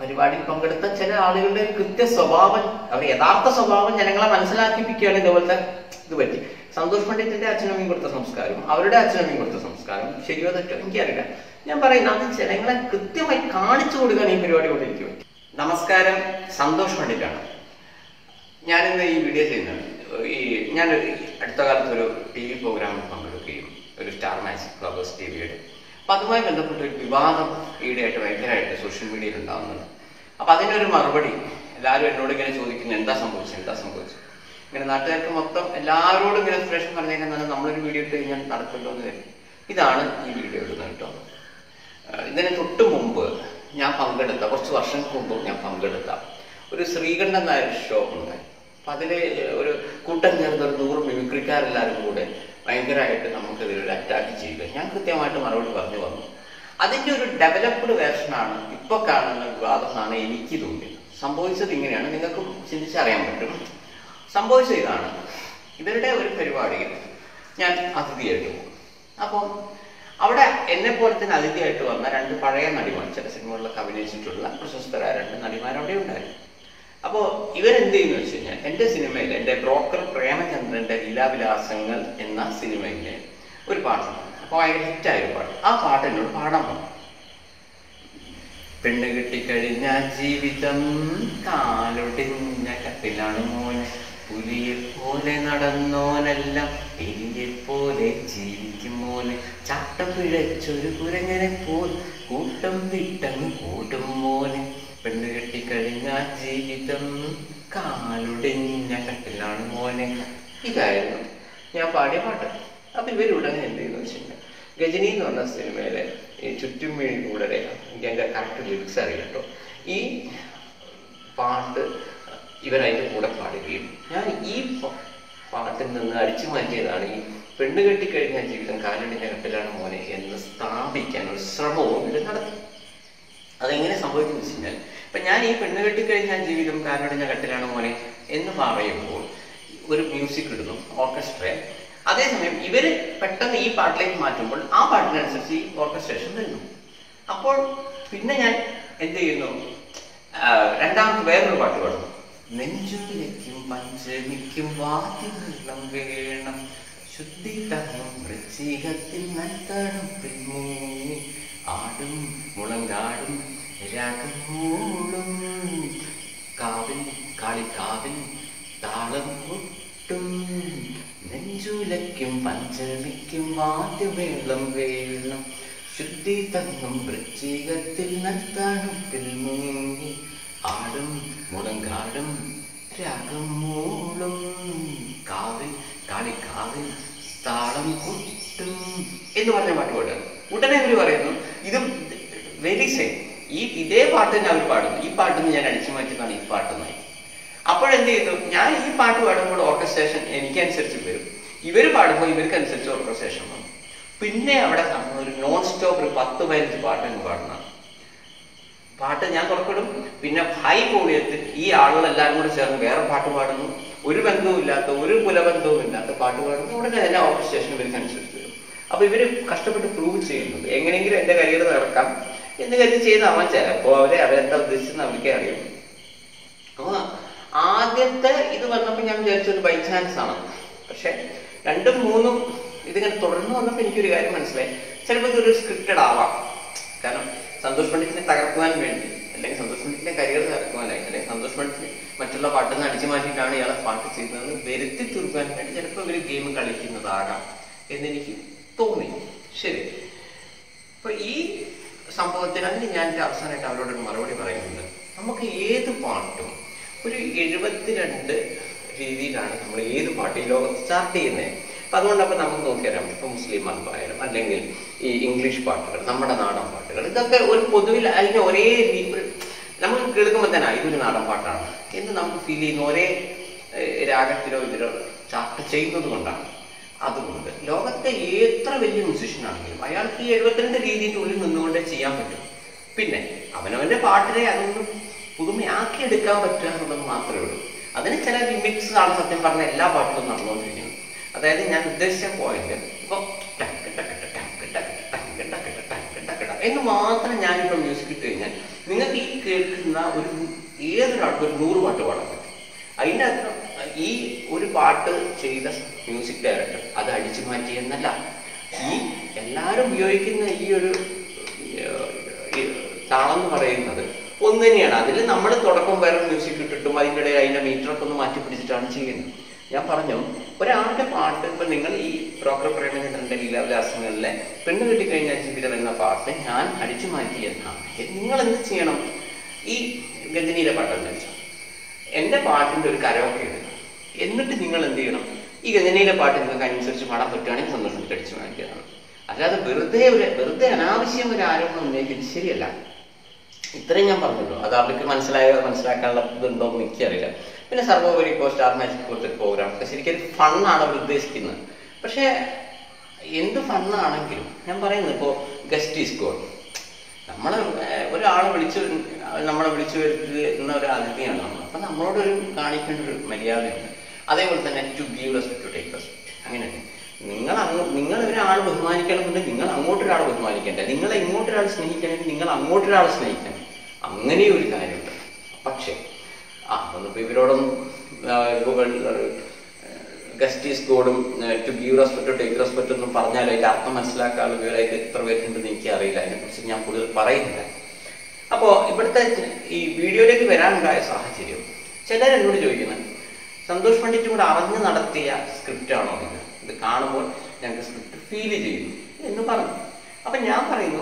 പരിപാടിയിൽ പങ്കെടുത്ത ചില ആളുകളുടെ ഒരു കൃത്യ സ്വഭാവം അവർ യഥാർത്ഥ സ്വഭാവം ജനങ്ങളെ മനസ്സിലാക്കിപ്പിക്കുകയാണ് ഇതുപോലത്തെ ഇത് പറ്റി സന്തോഷ് പണ്ഡിറ്റിന്റെ അച്ഛനമ്മയും കൊടുത്ത സംസ്കാരം അവരുടെ അച്ഛനമ്മയും കൊടുത്ത സംസ്കാരം ശരിയോ തെറ്റോ എനിക്കറിയില്ല ഞാൻ പറയുന്നത് അത് ജനങ്ങളെ കൃത്യമായി കാണിച്ചു കൊടുക്കാൻ ഈ പരിപാടി കൊണ്ട് എനിക്ക് പറ്റി നമസ്കാരം സന്തോഷ് പണ്ഡിറ്റാണ് ഞാനിന്ന് ഈ വീഡിയോ ചെയ്യുന്നത് ഈ ഞാൻ അടുത്ത കാലത്ത് ഒരു ടി വി പ്രോഗ്രാമിൽ പങ്കെടുക്കുകയും ഒരു സ്റ്റാർ മാച്ച് ഫ്ലവേഴ്സ് ടി വിയുടെ അപ്പൊ അതുമായി ബന്ധപ്പെട്ട ഒരു വിവാദം ഈയിടെയായിട്ട് ഭയങ്കരമായിട്ട് സോഷ്യൽ മീഡിയയിൽ ഉണ്ടാകുന്നുണ്ട് അപ്പൊ അതിനൊരു മറുപടി എല്ലാവരും എന്നോട് ഇങ്ങനെ ചോദിക്കുന്നു എന്താ സംഭവിച്ചത് എന്താ സംഭവിച്ചത് ഇങ്ങനെ നാട്ടുകാർക്ക് മൊത്തം എല്ലാവരോടും ഇങ്ങനെ എക്സ്പ്രഷൻ പറഞ്ഞേക്കുന്നത് നമ്മളൊരു വീഡിയോ ഇട്ട് കഴിഞ്ഞാൽ നടക്കുമല്ലോ എന്ന് കരുതി ഇതാണ് ഈ വീഡിയോ ഇടുന്നത് കേട്ടോ ആഹ് ഇതിന് തൊട്ട് മുമ്പ് ഞാൻ പങ്കെടുത്ത കുറച്ച് വർഷങ്ങൾക്ക് മുമ്പ് ഞാൻ പങ്കെടുത്ത ഒരു ശ്രീകണ്ഠൻ നായർ ഷോ ഉണ്ടായി അപ്പൊ അതില് ഒരു കൂട്ടം ചേർന്ന ഒരു നൂറ് മിമിക്രിക്കാരെല്ലാവരും കൂടെ ഭയങ്കരമായിട്ട് നമുക്കെതിരെ ഒരു അറ്റാക്ക് ചെയ്യുക ഞാൻ കൃത്യമായിട്ട് മറുപടി പറഞ്ഞു വന്നു അതിന്റെ ഒരു ഡെവലപ്ഡ് വേർഷനാണ് ഇപ്പൊ കാണുന്ന വിവാദം എന്നാണ് എനിക്ക് തോന്നിയത് സംഭവിച്ചത് ഇങ്ങനെയാണ് നിങ്ങൾക്കും ചിന്തിച്ചറിയാൻ പറ്റും സംഭവിച്ചത് ഇതാണ് ഇവരുടെ ഒരു പരിപാടിയിൽ ഞാൻ അതിഥിയായിട്ട് പോകും അപ്പം അവിടെ എന്നെ പോലെ തന്നെ അതിഥിയായിട്ട് വന്ന രണ്ട് പഴയ നടിമാർ ചില സിനിമകളിലൊക്കെ അഭിനയിച്ചിട്ടുള്ള പ്രശസ്തരായ രണ്ട് നടിമാർ അവിടെ ഉണ്ടായിരുന്നു അപ്പോൾ ഇവരെന്ത് ചെയ്യുന്നു വെച്ച് കഴിഞ്ഞാൽ എൻ്റെ സിനിമയിൽ എൻ്റെ ബ്രോക്കർ പ്രേമചന്ദ്രന്റെ ലീലാവിലാസങ്ങൾ എന്ന സിനിമയിലെ ഒരു പാട്ടുണ്ട് അപ്പോൾ ഭയങ്കര ഹിറ്റായ ഒരു പാട്ട് ആ പാട്ട് എന്നോട് പാടാൻ പറഞ്ഞു പെണ്ണ് കെട്ടിക്കഴിഞ്ഞ ജീവിതം കാലൊടിഞ്ഞ കത്തിലാണ് മോൻ പുലിയെ പോലെ നടന്നോനെല്ലാം എലിയെ പോലെ ജീവിക്കും മോനെ ചട്ടം പിഴച്ചൊരു കുരങ്ങനെ പോൽ കൂട്ടം വിട്ടങ്ങ് കൂട്ടും മോനെ പെണ്ണ് കെട്ടിക്കഴിഞ്ഞ ജീവിതം കാലൊടിഞ്ഞ കട്ടിലാണ് മോനെ ഇതായിരുന്നു ഞാൻ പാടിയ പാട്ട് അപ്പൊ ഇവരുടനെ എന്ത് ചെയ്യുന്നു വെച്ചിട്ടുണ്ടെങ്കിൽ ഗജനി എന്ന് പറഞ്ഞ സിനിമയിലെ ഈ ചുറ്റും വീഴി കൂടരെ എനിക്ക് അതിന്റെ കറക്റ്റ് ലിറിക്സ് അറിയില്ല കേട്ടോ ഈ പാട്ട് ഇവരതിന്റെ കൂടെ പാടുകയും ഞാൻ ഈ പ- പാട്ടിൽ നിന്ന് അടിച്ചു മാറ്റിയതാണ് ഈ പെണ്ണ് കെട്ടിക്കഴിഞ്ഞ ജീവിതം കാലടിഞ്ഞ കട്ടിലാണ് മോനെ എന്ന് സ്ഥാപിക്കാൻ ഒരു ശ്രമവും ഇവർ നടത്തി അതെങ്ങനെ സംഭവിക്കുന്നു വെച്ച് കഴിഞ്ഞാൽ ഇപ്പൊ ഞാൻ ഈ പെണ്ണ് കെട്ടിക്കഴിഞ്ഞ ജീവിതം കാലടിഞ്ഞ കട്ടിലാണ് മോനെ എന്ന് പറയുമ്പോൾ ഒരു മ്യൂസിക് ഇടുന്നു ഓർക്കസ്ട്ര അതേസമയം ഇവര് പെട്ടെന്ന് ഈ പാട്ടിലേക്ക് മാറ്റുമ്പോൾ ആ പാട്ടിനനുസരിച്ച് ഈ ഓർക്കസ്ട്രേഷൻ വരുന്നു അപ്പോൾ പിന്നെ ഞാൻ എന്ത് ചെയ്യുന്നു ആ, രണ്ടാമത് വേറൊരു പാട്ട് പാടുന്നു നെഞ്ചുലയ്ക്കും പഞ്ചമിക്കും വാതിവെള്ളം വേണം ശുദ്ധി തന്നും വൃശ്ചികത്തിൽ നത്തണുപ്പിൽ മുങ്ങി ആടും മുളങ്കാടും രാഗം മൂളും കാവിൽ കാളിക്കാവിൽ താളം കൊട്ടും നെഞ്ചുലയ്ക്കും പഞ്ചമിക്കും വാദ്യവേളം വേണം ശുദ്ധി തന്നും വൃശ്ചികത്തിൽ നത്തണുപ്പിൽ മുങ്ങി ആടും മുളങ്കാടും രാഗം മൂളും കാവിൽ കാളിക്കാവിൽ താളം കൊട്ടും എന്ന് പറഞ്ഞ പാട്ട് പാടുകയാണ് ഉടനെ അവർ പറയുന്നു ഇത് വെരി സെയിം ഈ ഇതേ പാട്ട് തന്നെ അവർ പാടുന്നു ഈ പാട്ടിൽ നിന്ന് ഞാൻ അടിച്ചു മാറ്റുന്നതാണ് ഈ പാട്ടെന്നായി അപ്പോഴെന്ത് ചെയ്തു ഞാൻ ഈ പാട്ട് പാടുമ്പോൾ ഓർക്കസ്ട്രേഷൻ എനിക്കനുസരിച്ച് വരും ഇവർ പാടുമ്പോൾ ഇവർക്ക് അനുസരിച്ച് ഓർക്കസ്ട്രേഷൻ വന്നു പിന്നെ അവിടെ നടന്ന ഒരു നോൺ സ്റ്റോപ്പ് ഒരു പത്ത് പതിനഞ്ച് പാട്ട് അങ്ങ് പാടുന്നതാണ് പാട്ട് ഞാൻ പുറപ്പെടും പിന്നെ ഹൈ വോളിയത്തിൽ ഈ ആളുകളെല്ലാവരും കൂടെ ചേർന്ന് വേറെ പാട്ട് പാടുന്നു ഒരു ബന്ധവും ഇല്ലാത്ത ഒരു കുലബന്ധവും ഇല്ലാത്ത പാട്ട് പാടുന്നു ഉടനെ തന്നെ ഓർക്കസ്ട്രേഷൻ ഇവർക്ക് അനുസരിച്ച് വരും അപ്പൊ ഇവര് കഷ്ടപ്പെട്ട് പ്രൂവ് ചെയ്യുന്നത് എങ്ങനെയെങ്കിലും എന്റെ കരിയർ നടക്കാം എന്ന് കരുതി ചെയ്താവാൻ ചിലപ്പോ അവരെ അവരെന്താ ഉദ്ദേശിച്ചെന്ന് അവർക്കേ അറിയും അപ്പൊ ആദ്യത്തെ ഇത് വന്നപ്പോൾ ഞാൻ വിചാരിച്ച ഒരു ബൈ ചാൻസ് ആണ് പക്ഷെ രണ്ടും മൂന്നും ഇതിങ്ങനെ തുടർന്ന് വന്നപ്പോൾ എനിക്കൊരു കാര്യം മനസ്സിലായി ചിലപ്പോൾ ഇതൊരു സ്ക്രിപ്റ്റഡ് ആവാം കാരണം സന്തോഷ് പണ്ഡിറ്റിനെ തകർക്കുവാൻ വേണ്ടി അല്ലെങ്കിൽ സന്തോഷ് പണ്ഡിറ്റിന്റെ കരിയർ തകർക്കുവാനായി അല്ലെങ്കിൽ സന്തോഷ് പണ്ഡിറ്റിന് മറ്റുള്ള പാട്ടൊന്ന് അടിച്ചു മാറ്റിയിട്ടാണ് ഇയാളെ പാട്ട് ചെയ്യുന്നത് വരുത്തി തീർക്കുവാൻ വേണ്ടി ചിലപ്പോൾ ഇവർ ഗെയിം കളിക്കുന്നതാകാം എന്നെനിക്ക് തോന്നി ശരി അപ്പൊ ഈ സംഭവത്തിന് അതിന് ഞാൻ എൻ്റെ അവസാനമായിട്ട് അവരോട് ഒരു മറുപടി പറയുന്നുണ്ട് നമുക്ക് ഏത് പാട്ടും ഒരു എഴുപത്തിരണ്ട് രീതിയിലാണ് നമ്മൾ ഏത് പാട്ട് ഈ ലോകത്ത് സ്റ്റാർട്ട് ചെയ്യുന്നത് അപ്പൊ അതുകൊണ്ട് അപ്പൊ നമുക്ക് നോക്കിയാൽ ഇപ്പൊ മുസ്ലിം മതമായാലും അല്ലെങ്കിൽ ഈ ഇംഗ്ലീഷ് പാട്ടുകൾ നമ്മുടെ നാടൻ പാട്ടുകൾ ഇതൊക്കെ ഒരു പൊതുവിൽ അതിന് ഒരേ രീ- ഒരു- നമുക്ക് കേൾക്കുമ്പോൾ തന്നെ ഇതൊരു നാടൻ പാട്ടാണ് എന്ന് നമുക്ക് ഫീൽ ചെയ്യുന്ന ഒരേ ഏഹ്, രാഗത്തിലോ ഇതിലോ ചാർട്ട് ചെയ്യുന്നത് കൊണ്ടാണ് അതുകൊണ്ട് ലോകത്തെ എത്ര വലിയ മ്യൂസിഷ്യൻ ആണെങ്കിലും അയാൾക്ക് ഈ എഴുപത്തിരണ്ട് രീതിയുടെ ഉള്ളിൽ നിന്നുകൊണ്ടേ ചെയ്യാൻ പറ്റും പിന്നെ അവനവന്റെ പാട്ടിനെ അതൊന്നും പുതുമയാക്കി എടുക്കാൻ പറ്റുക എന്നുള്ളത് മാത്രമേ ഉള്ളൂ അതിന് ചില ലിമിറ്റ്സ് ആണ് സത്യം പറഞ്ഞ എല്ലാ പാട്ടിലും നടന്നുകൊണ്ടിരിക്കുന്നത് അതായത് ഞാൻ ഉദ്ദേശിച്ച പോയിന്റ് ഇപ്പൊ ടക്ക് ടക്ക് ടക്ക് ടക്ക് ടക്ക് ടക്ക് ടക്ക് ടക്ക് ടക്ക് എന്ന് മാത്രം ഞാനിപ്പോ മ്യൂസിക് ഇട്ട് കഴിഞ്ഞാൽ നിങ്ങൾക്ക് ഈ കേൾക്കുന്ന ഒരു ഏതൊരാൾക്കും ഒരു നൂറ് പാട്ട് പാടാൻ പറ്റും അതിൻ്റെ അർത്ഥം ഈ ഒരു പാട്ട് ചെയ്ത മ്യൂസിക് ഡയറക്ടർ അത് അടിച്ചു മാറ്റി എന്നല്ല ഈ എല്ലാവരും ഉപയോഗിക്കുന്ന ഈ ഒരു ഏഹ്, ഈ താളം എന്ന് പറയുന്നത് ഒന്ന് തന്നെയാണ് അതിൽ നമ്മൾ തുടക്കം വേറെ മ്യൂസിക് ഇട്ടിട്ടും അതിൻ്റെ ഇടയിൽ അതിൻ്റെ മീറ്ററൊക്കെ ഒന്ന് മാറ്റി പിടിച്ചിട്ടാണ് ചെയ്യുന്നത് ഞാൻ പറഞ്ഞു ഒരാളുടെ പാട്ട് ഇപ്പൊ നിങ്ങൾ ഈ ഡോക്ടർ പ്രേമചന്ദ്രന്റെ ലീലാവിലാസങ്ങളിലെ പെണ്ണ് കെട്ടിക്കഴിഞ്ഞാൽ ജീവിതം എന്ന പാട്ട് ഞാൻ അടിച്ചു മാറ്റി എന്നാണ് നിങ്ങൾ എന്ത് ചെയ്യണം ഈ ഗജനിയിലെ പാട്ടെന്ന് വെച്ചാൽ എൻ്റെ പാട്ടിൻ്റെ ഒരു കരോക്കെ ഇടുക എന്നിട്ട് നിങ്ങൾ എന്ത് ചെയ്യണം ഈ ഗജനിയിലെ പാട്ട് നിങ്ങൾക്ക് അനുസരിച്ച് പാടാൻ പറ്റുകയാണെങ്കിൽ സന്തോഷത്തിൽ അടിച്ചു മാറ്റിയതാണ് അല്ലാതെ വെറുതെ ഒരു വെറുതെ അനാവശ്യം ഒരു ആരോപണം ഉന്നയിക്കുന്നത് ശരിയല്ല ഇത്രയും ഞാൻ പറഞ്ഞുള്ളൂ അത് അവർക്ക് മനസ്സിലായോ മനസ്സിലാക്കാനുള്ള ഇതുണ്ടോ എന്ന് എനിക്കറിയില്ല പിന്നെ സർവോപരി ഇപ്പോൾ സ്റ്റാർ മാജിക് പോലത്തെ പ്രോഗ്രാം ഒക്കെ ശരിക്കും ഒരു ഫണ്ണാണ് അവർ ഉദ്ദേശിക്കുന്നത് പക്ഷേ എന്ത് ഫണ്ണാണെങ്കിലും ഞാൻ പറയുന്നത് ഇപ്പോൾ ഗസ്റ്റ് ഈസ് ഗോഡ് നമ്മൾ ഒരാളെ വിളിച്ചു നമ്മളെ വിളിച്ചു വരുത്തുന്ന ഒരു അതിഥിയാണ് നമ്മൾ അപ്പം നമ്മളോട് ഒരു കാണിക്കേണ്ട ഒരു മര്യാദയുണ്ട് അതേപോലെ തന്നെ to give respect to take respect അങ്ങനെയല്ലേ നിങ്ങൾ അങ്ങ് നിങ്ങൾ ഒരാൾ ബഹുമാനിക്കണമെന്നുണ്ടെങ്കിൽ നിങ്ങൾ അങ്ങോട്ടൊരാളെ ബഹുമാനിക്കണ്ടേ നിങ്ങളെ ഇങ്ങോട്ടൊരാൾ സ്നേഹിക്കണമെങ്കിൽ നിങ്ങൾ അങ്ങോട്ടൊരാളെ സ്നേഹിക്കണം അങ്ങനെ ഒരു കാര്യമുണ്ട് പക്ഷേ ആ ഒന്നിപ്പോൾ ഇവരോടൊന്നും ഗസ്റ്റീസ് കോഡും to give respect take respect ഒന്നും പറഞ്ഞാൽ അതിന്റെ അർത്ഥം മനസ്സിലാക്കാനുള്ള വിവരമായിട്ട് എത്ര പേർക്കുണ്ടെന്ന് എനിക്ക് അറിയില്ല അതിനെക്കുറിച്ച് ഞാൻ കൂടുതൽ പറയുന്നില്ല അപ്പോൾ ഇവിടുത്തെ ഈ വീഡിയോയിലേക്ക് വരാനുണ്ടായ സാഹചര്യം ചിലർ എന്നോട് ചോദിക്കുന്നത് സന്തോഷ് പണ്ഡിറ്റും കൂടെ അറിഞ്ഞു നടത്തിയ സ്ക്രിപ്റ്റ് ആണോ ഇത് ഇത് കാണുമ്പോൾ ഞങ്ങൾക്ക് സ്ക്രിപ്റ്റ് ഫീൽ ചെയ്യുന്നു എന്ന് പറഞ്ഞു അപ്പം ഞാൻ പറയുന്നു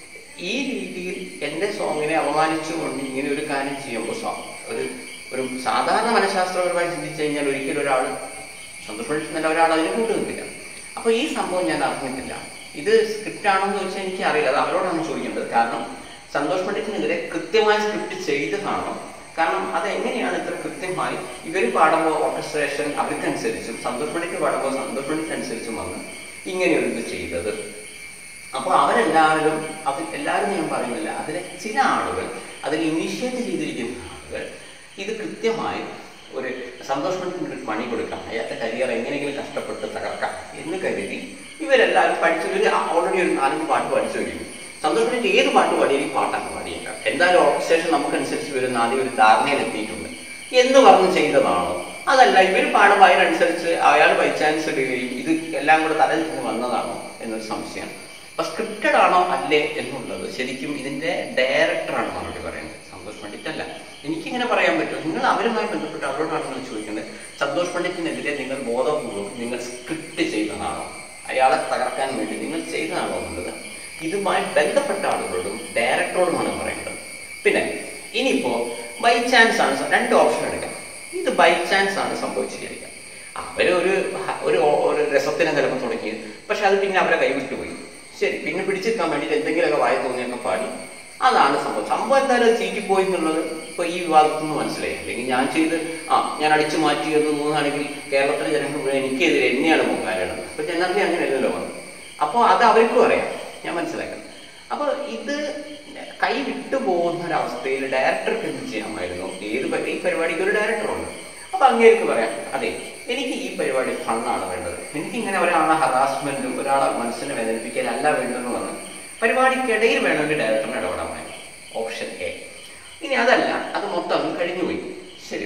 ഈ രീതിയിൽ എൻ്റെ സോങ്ങിനെ അപമാനിച്ചുകൊണ്ട് ഇങ്ങനെ ഒരു കാര്യം ചെയ്യുമ്പോൾ സോ ഒരു ഒരു സാധാരണ മനഃശാസ്ത്രപരമായി ചിന്തിച്ചു കഴിഞ്ഞാൽ ഒരിക്കലും ഒരാൾ സന്തോഷ് പണ്ഡിറ്റ് നല്ല ഒരാൾ അതിനെ കൂട്ടു നിൽക്കില്ല അപ്പോൾ ഈ സംഭവം ഞാൻ അറിഞ്ഞിട്ടില്ല ഇത് സ്ക്രിപ്റ്റ് ആണോ എന്ന് ചോദിച്ചാൽ എനിക്ക് അറിയില്ല അത് അവരോടാണ് ചോദിക്കേണ്ടത് കാരണം സന്തോഷ് പണ്ഡിറ്റിനെതിരെ കൃത്യമായ സ്ക്രിപ്റ്റ് ചെയ്തതാണോ കാരണം അത് എങ്ങനെയാണ് ഇത്ര കൃത്യമായി ഇവർ പാടുമ്പോൾ ഓർക്കസ്ട്രേഷൻ അവർക്കനുസരിച്ചും സന്തോഷ് പണ്ഡിറ്റ് പാടുമ്പോൾ സന്തോഷ് പണ്ഡിറ്റ് അനുസരിച്ചും വന്ന് ഇങ്ങനെയൊരു ഇത് ചെയ്തത് അപ്പോൾ അവരെല്ലാവരും അത് എല്ലാവരും ഞാൻ പറയുന്നില്ല അതിലെ ചില ആളുകൾ അതിൽ ഇനിഷ്യേറ്റ് ചെയ്തിരിക്കുന്ന ആളുകൾ ഇത് കൃത്യമായി ഒരു സന്തോഷ് പണ്ഡിറ്റിന് ഒരു പണി കൊടുക്കാം അയാളുടെ കരിയർ എങ്ങനെയെങ്കിലും കഷ്ടപ്പെട്ട് തകർക്കാം എന്ന് കരുതി ഇവരെല്ലാവരും പഠിച്ചു ഒരു ഓൾറെഡി ഒരു നാലഞ്ച് പാട്ട് പഠിച്ചു കഴിഞ്ഞു സന്തോഷ് പണ്ഡിറ്റ് ഏത് പാട്ട് പാടിയാലും ഈ പാട്ടാണ് പാടിയേക്കാം എന്തായാലും ഓർക്കസ്ട്രേഷൻ നമുക്കനുസരിച്ച് വരുന്ന ആദ്യം ഒരു ധാരണയിൽ എത്തിയിട്ടുണ്ട് എന്ന് പറഞ്ഞ് ചെയ്തതാണോ അതല്ല ഇവർ പാടുമ്പോൾ അതിനനുസരിച്ച് അയാൾ ബൈ ചാൻസ് ഇടുകയും ഇത് എല്ലാം കൂടെ തലയിൽ നിന്ന് വന്നതാണോ എന്നൊരു സംശയം അപ്പൊ സ്ക്രിപ്റ്റഡ് ആണോ അല്ലേ എന്നുള്ളത് ശരിക്കും ഇതിന്റെ ഡയറക്ടറാണ് മറുപടി പറയുന്നത് സന്തോഷ് പണ്ഡിറ്റ് അല്ല എനിക്കിങ്ങനെ പറയാൻ പറ്റും നിങ്ങൾ അവരുമായി ബന്ധപ്പെട്ട് അവരോടാണ് നിങ്ങൾ ചോദിക്കുന്നത് സന്തോഷ് പണ്ഡിറ്റിനെതിരെ നിങ്ങൾ ബോധപൂർവ്വം നിങ്ങൾ സ്ക്രിപ്റ്റ് ചെയ്തതാണോ അയാളെ തകർക്കാൻ വേണ്ടി നിങ്ങൾ ചെയ്തതാണോ എന്നുള്ളത് ഇതുമായി ബന്ധപ്പെട്ട ആളുകളോടും ഡയറക്ടറോടുമാണ് പറയേണ്ടത് പിന്നെ ഇനിയിപ്പോ ബൈ ചാൻസ് ആണ് സ- രണ്ട് ഓപ്ഷൻ എടുക്കാം ഇത് ബൈ ചാൻസ് ആണ് സംഭവിച്ചിരിക്കുക അവരൊരു ഹ- ഒരു ഓ- ഒരു രസത്തിന് ചിലപ്പോൾ തുടങ്ങിയത് പക്ഷെ അത് പിന്നെ അവരെ കൈവിട്ടു പോയി ശരി പിന്നെ പിടിച്ചെടുക്കാൻ വേണ്ടിയിട്ട് എന്തെങ്കിലുമൊക്കെ വായ തോന്നിയൊക്കെ പാടി അതാണ് സംഭവം സംഭവം എന്തായാലും അത് ചീറ്റിപ്പോയി എന്നുള്ളത് ഇപ്പൊ ഈ വിവാദത്തിൽ നിന്ന് മനസ്സിലായി അല്ലെങ്കിൽ ഞാൻ ചെയ്ത് ആ ഞാൻ അടിച്ചു മാറ്റി എന്ന് തോന്നുകയാണെങ്കിൽ കേരളത്തിലെ ജനങ്ങൾ മുഴുവൻ എനിക്കെതിരെ എന്നെയാണ് പൊങ്കാലയുള്ളത് അപ്പൊ ജനറലി അങ്ങനെയല്ലല്ലോ വന്നത് അപ്പോൾ അത് അവർക്കും അറിയാം ഞാൻ മനസ്സിലാക്കുന്നത് അപ്പോൾ ഇത് കൈ വിട്ടു പോകുന്ന ഒരവസ്ഥയിൽ ഡയറക്ടർക്ക് എന്ത് ചെയ്യാമായിരുന്നു ഏത് പരി- ഈ പരിപാടിക്ക് ഒരു ഡയറക്ടറുണ്ട് അപ്പൊ അങ്ങേർക്ക് പറയാം അതെ എനിക്ക് ഈ പരിപാടി ഫണ്ണാണ് വേണ്ടത് എനിക്ക് ഇങ്ങനെ ഒരാളെ ഹറാസ്മെന്റും ഒരാളെ മനസ്സിനെ വേദനിപ്പിക്കലല്ല വേണ്ടതെന്ന് പറഞ്ഞു പരിപാടിക്കിടയിൽ വേണമെങ്കിൽ ഡയറക്ടറിനെ ഇടപെടാമായിരുന്നു ഓപ്ഷൻ എ ഇനി അതല്ല അത് മൊത്തം അങ്ങ് കഴിഞ്ഞുപോയി ശരി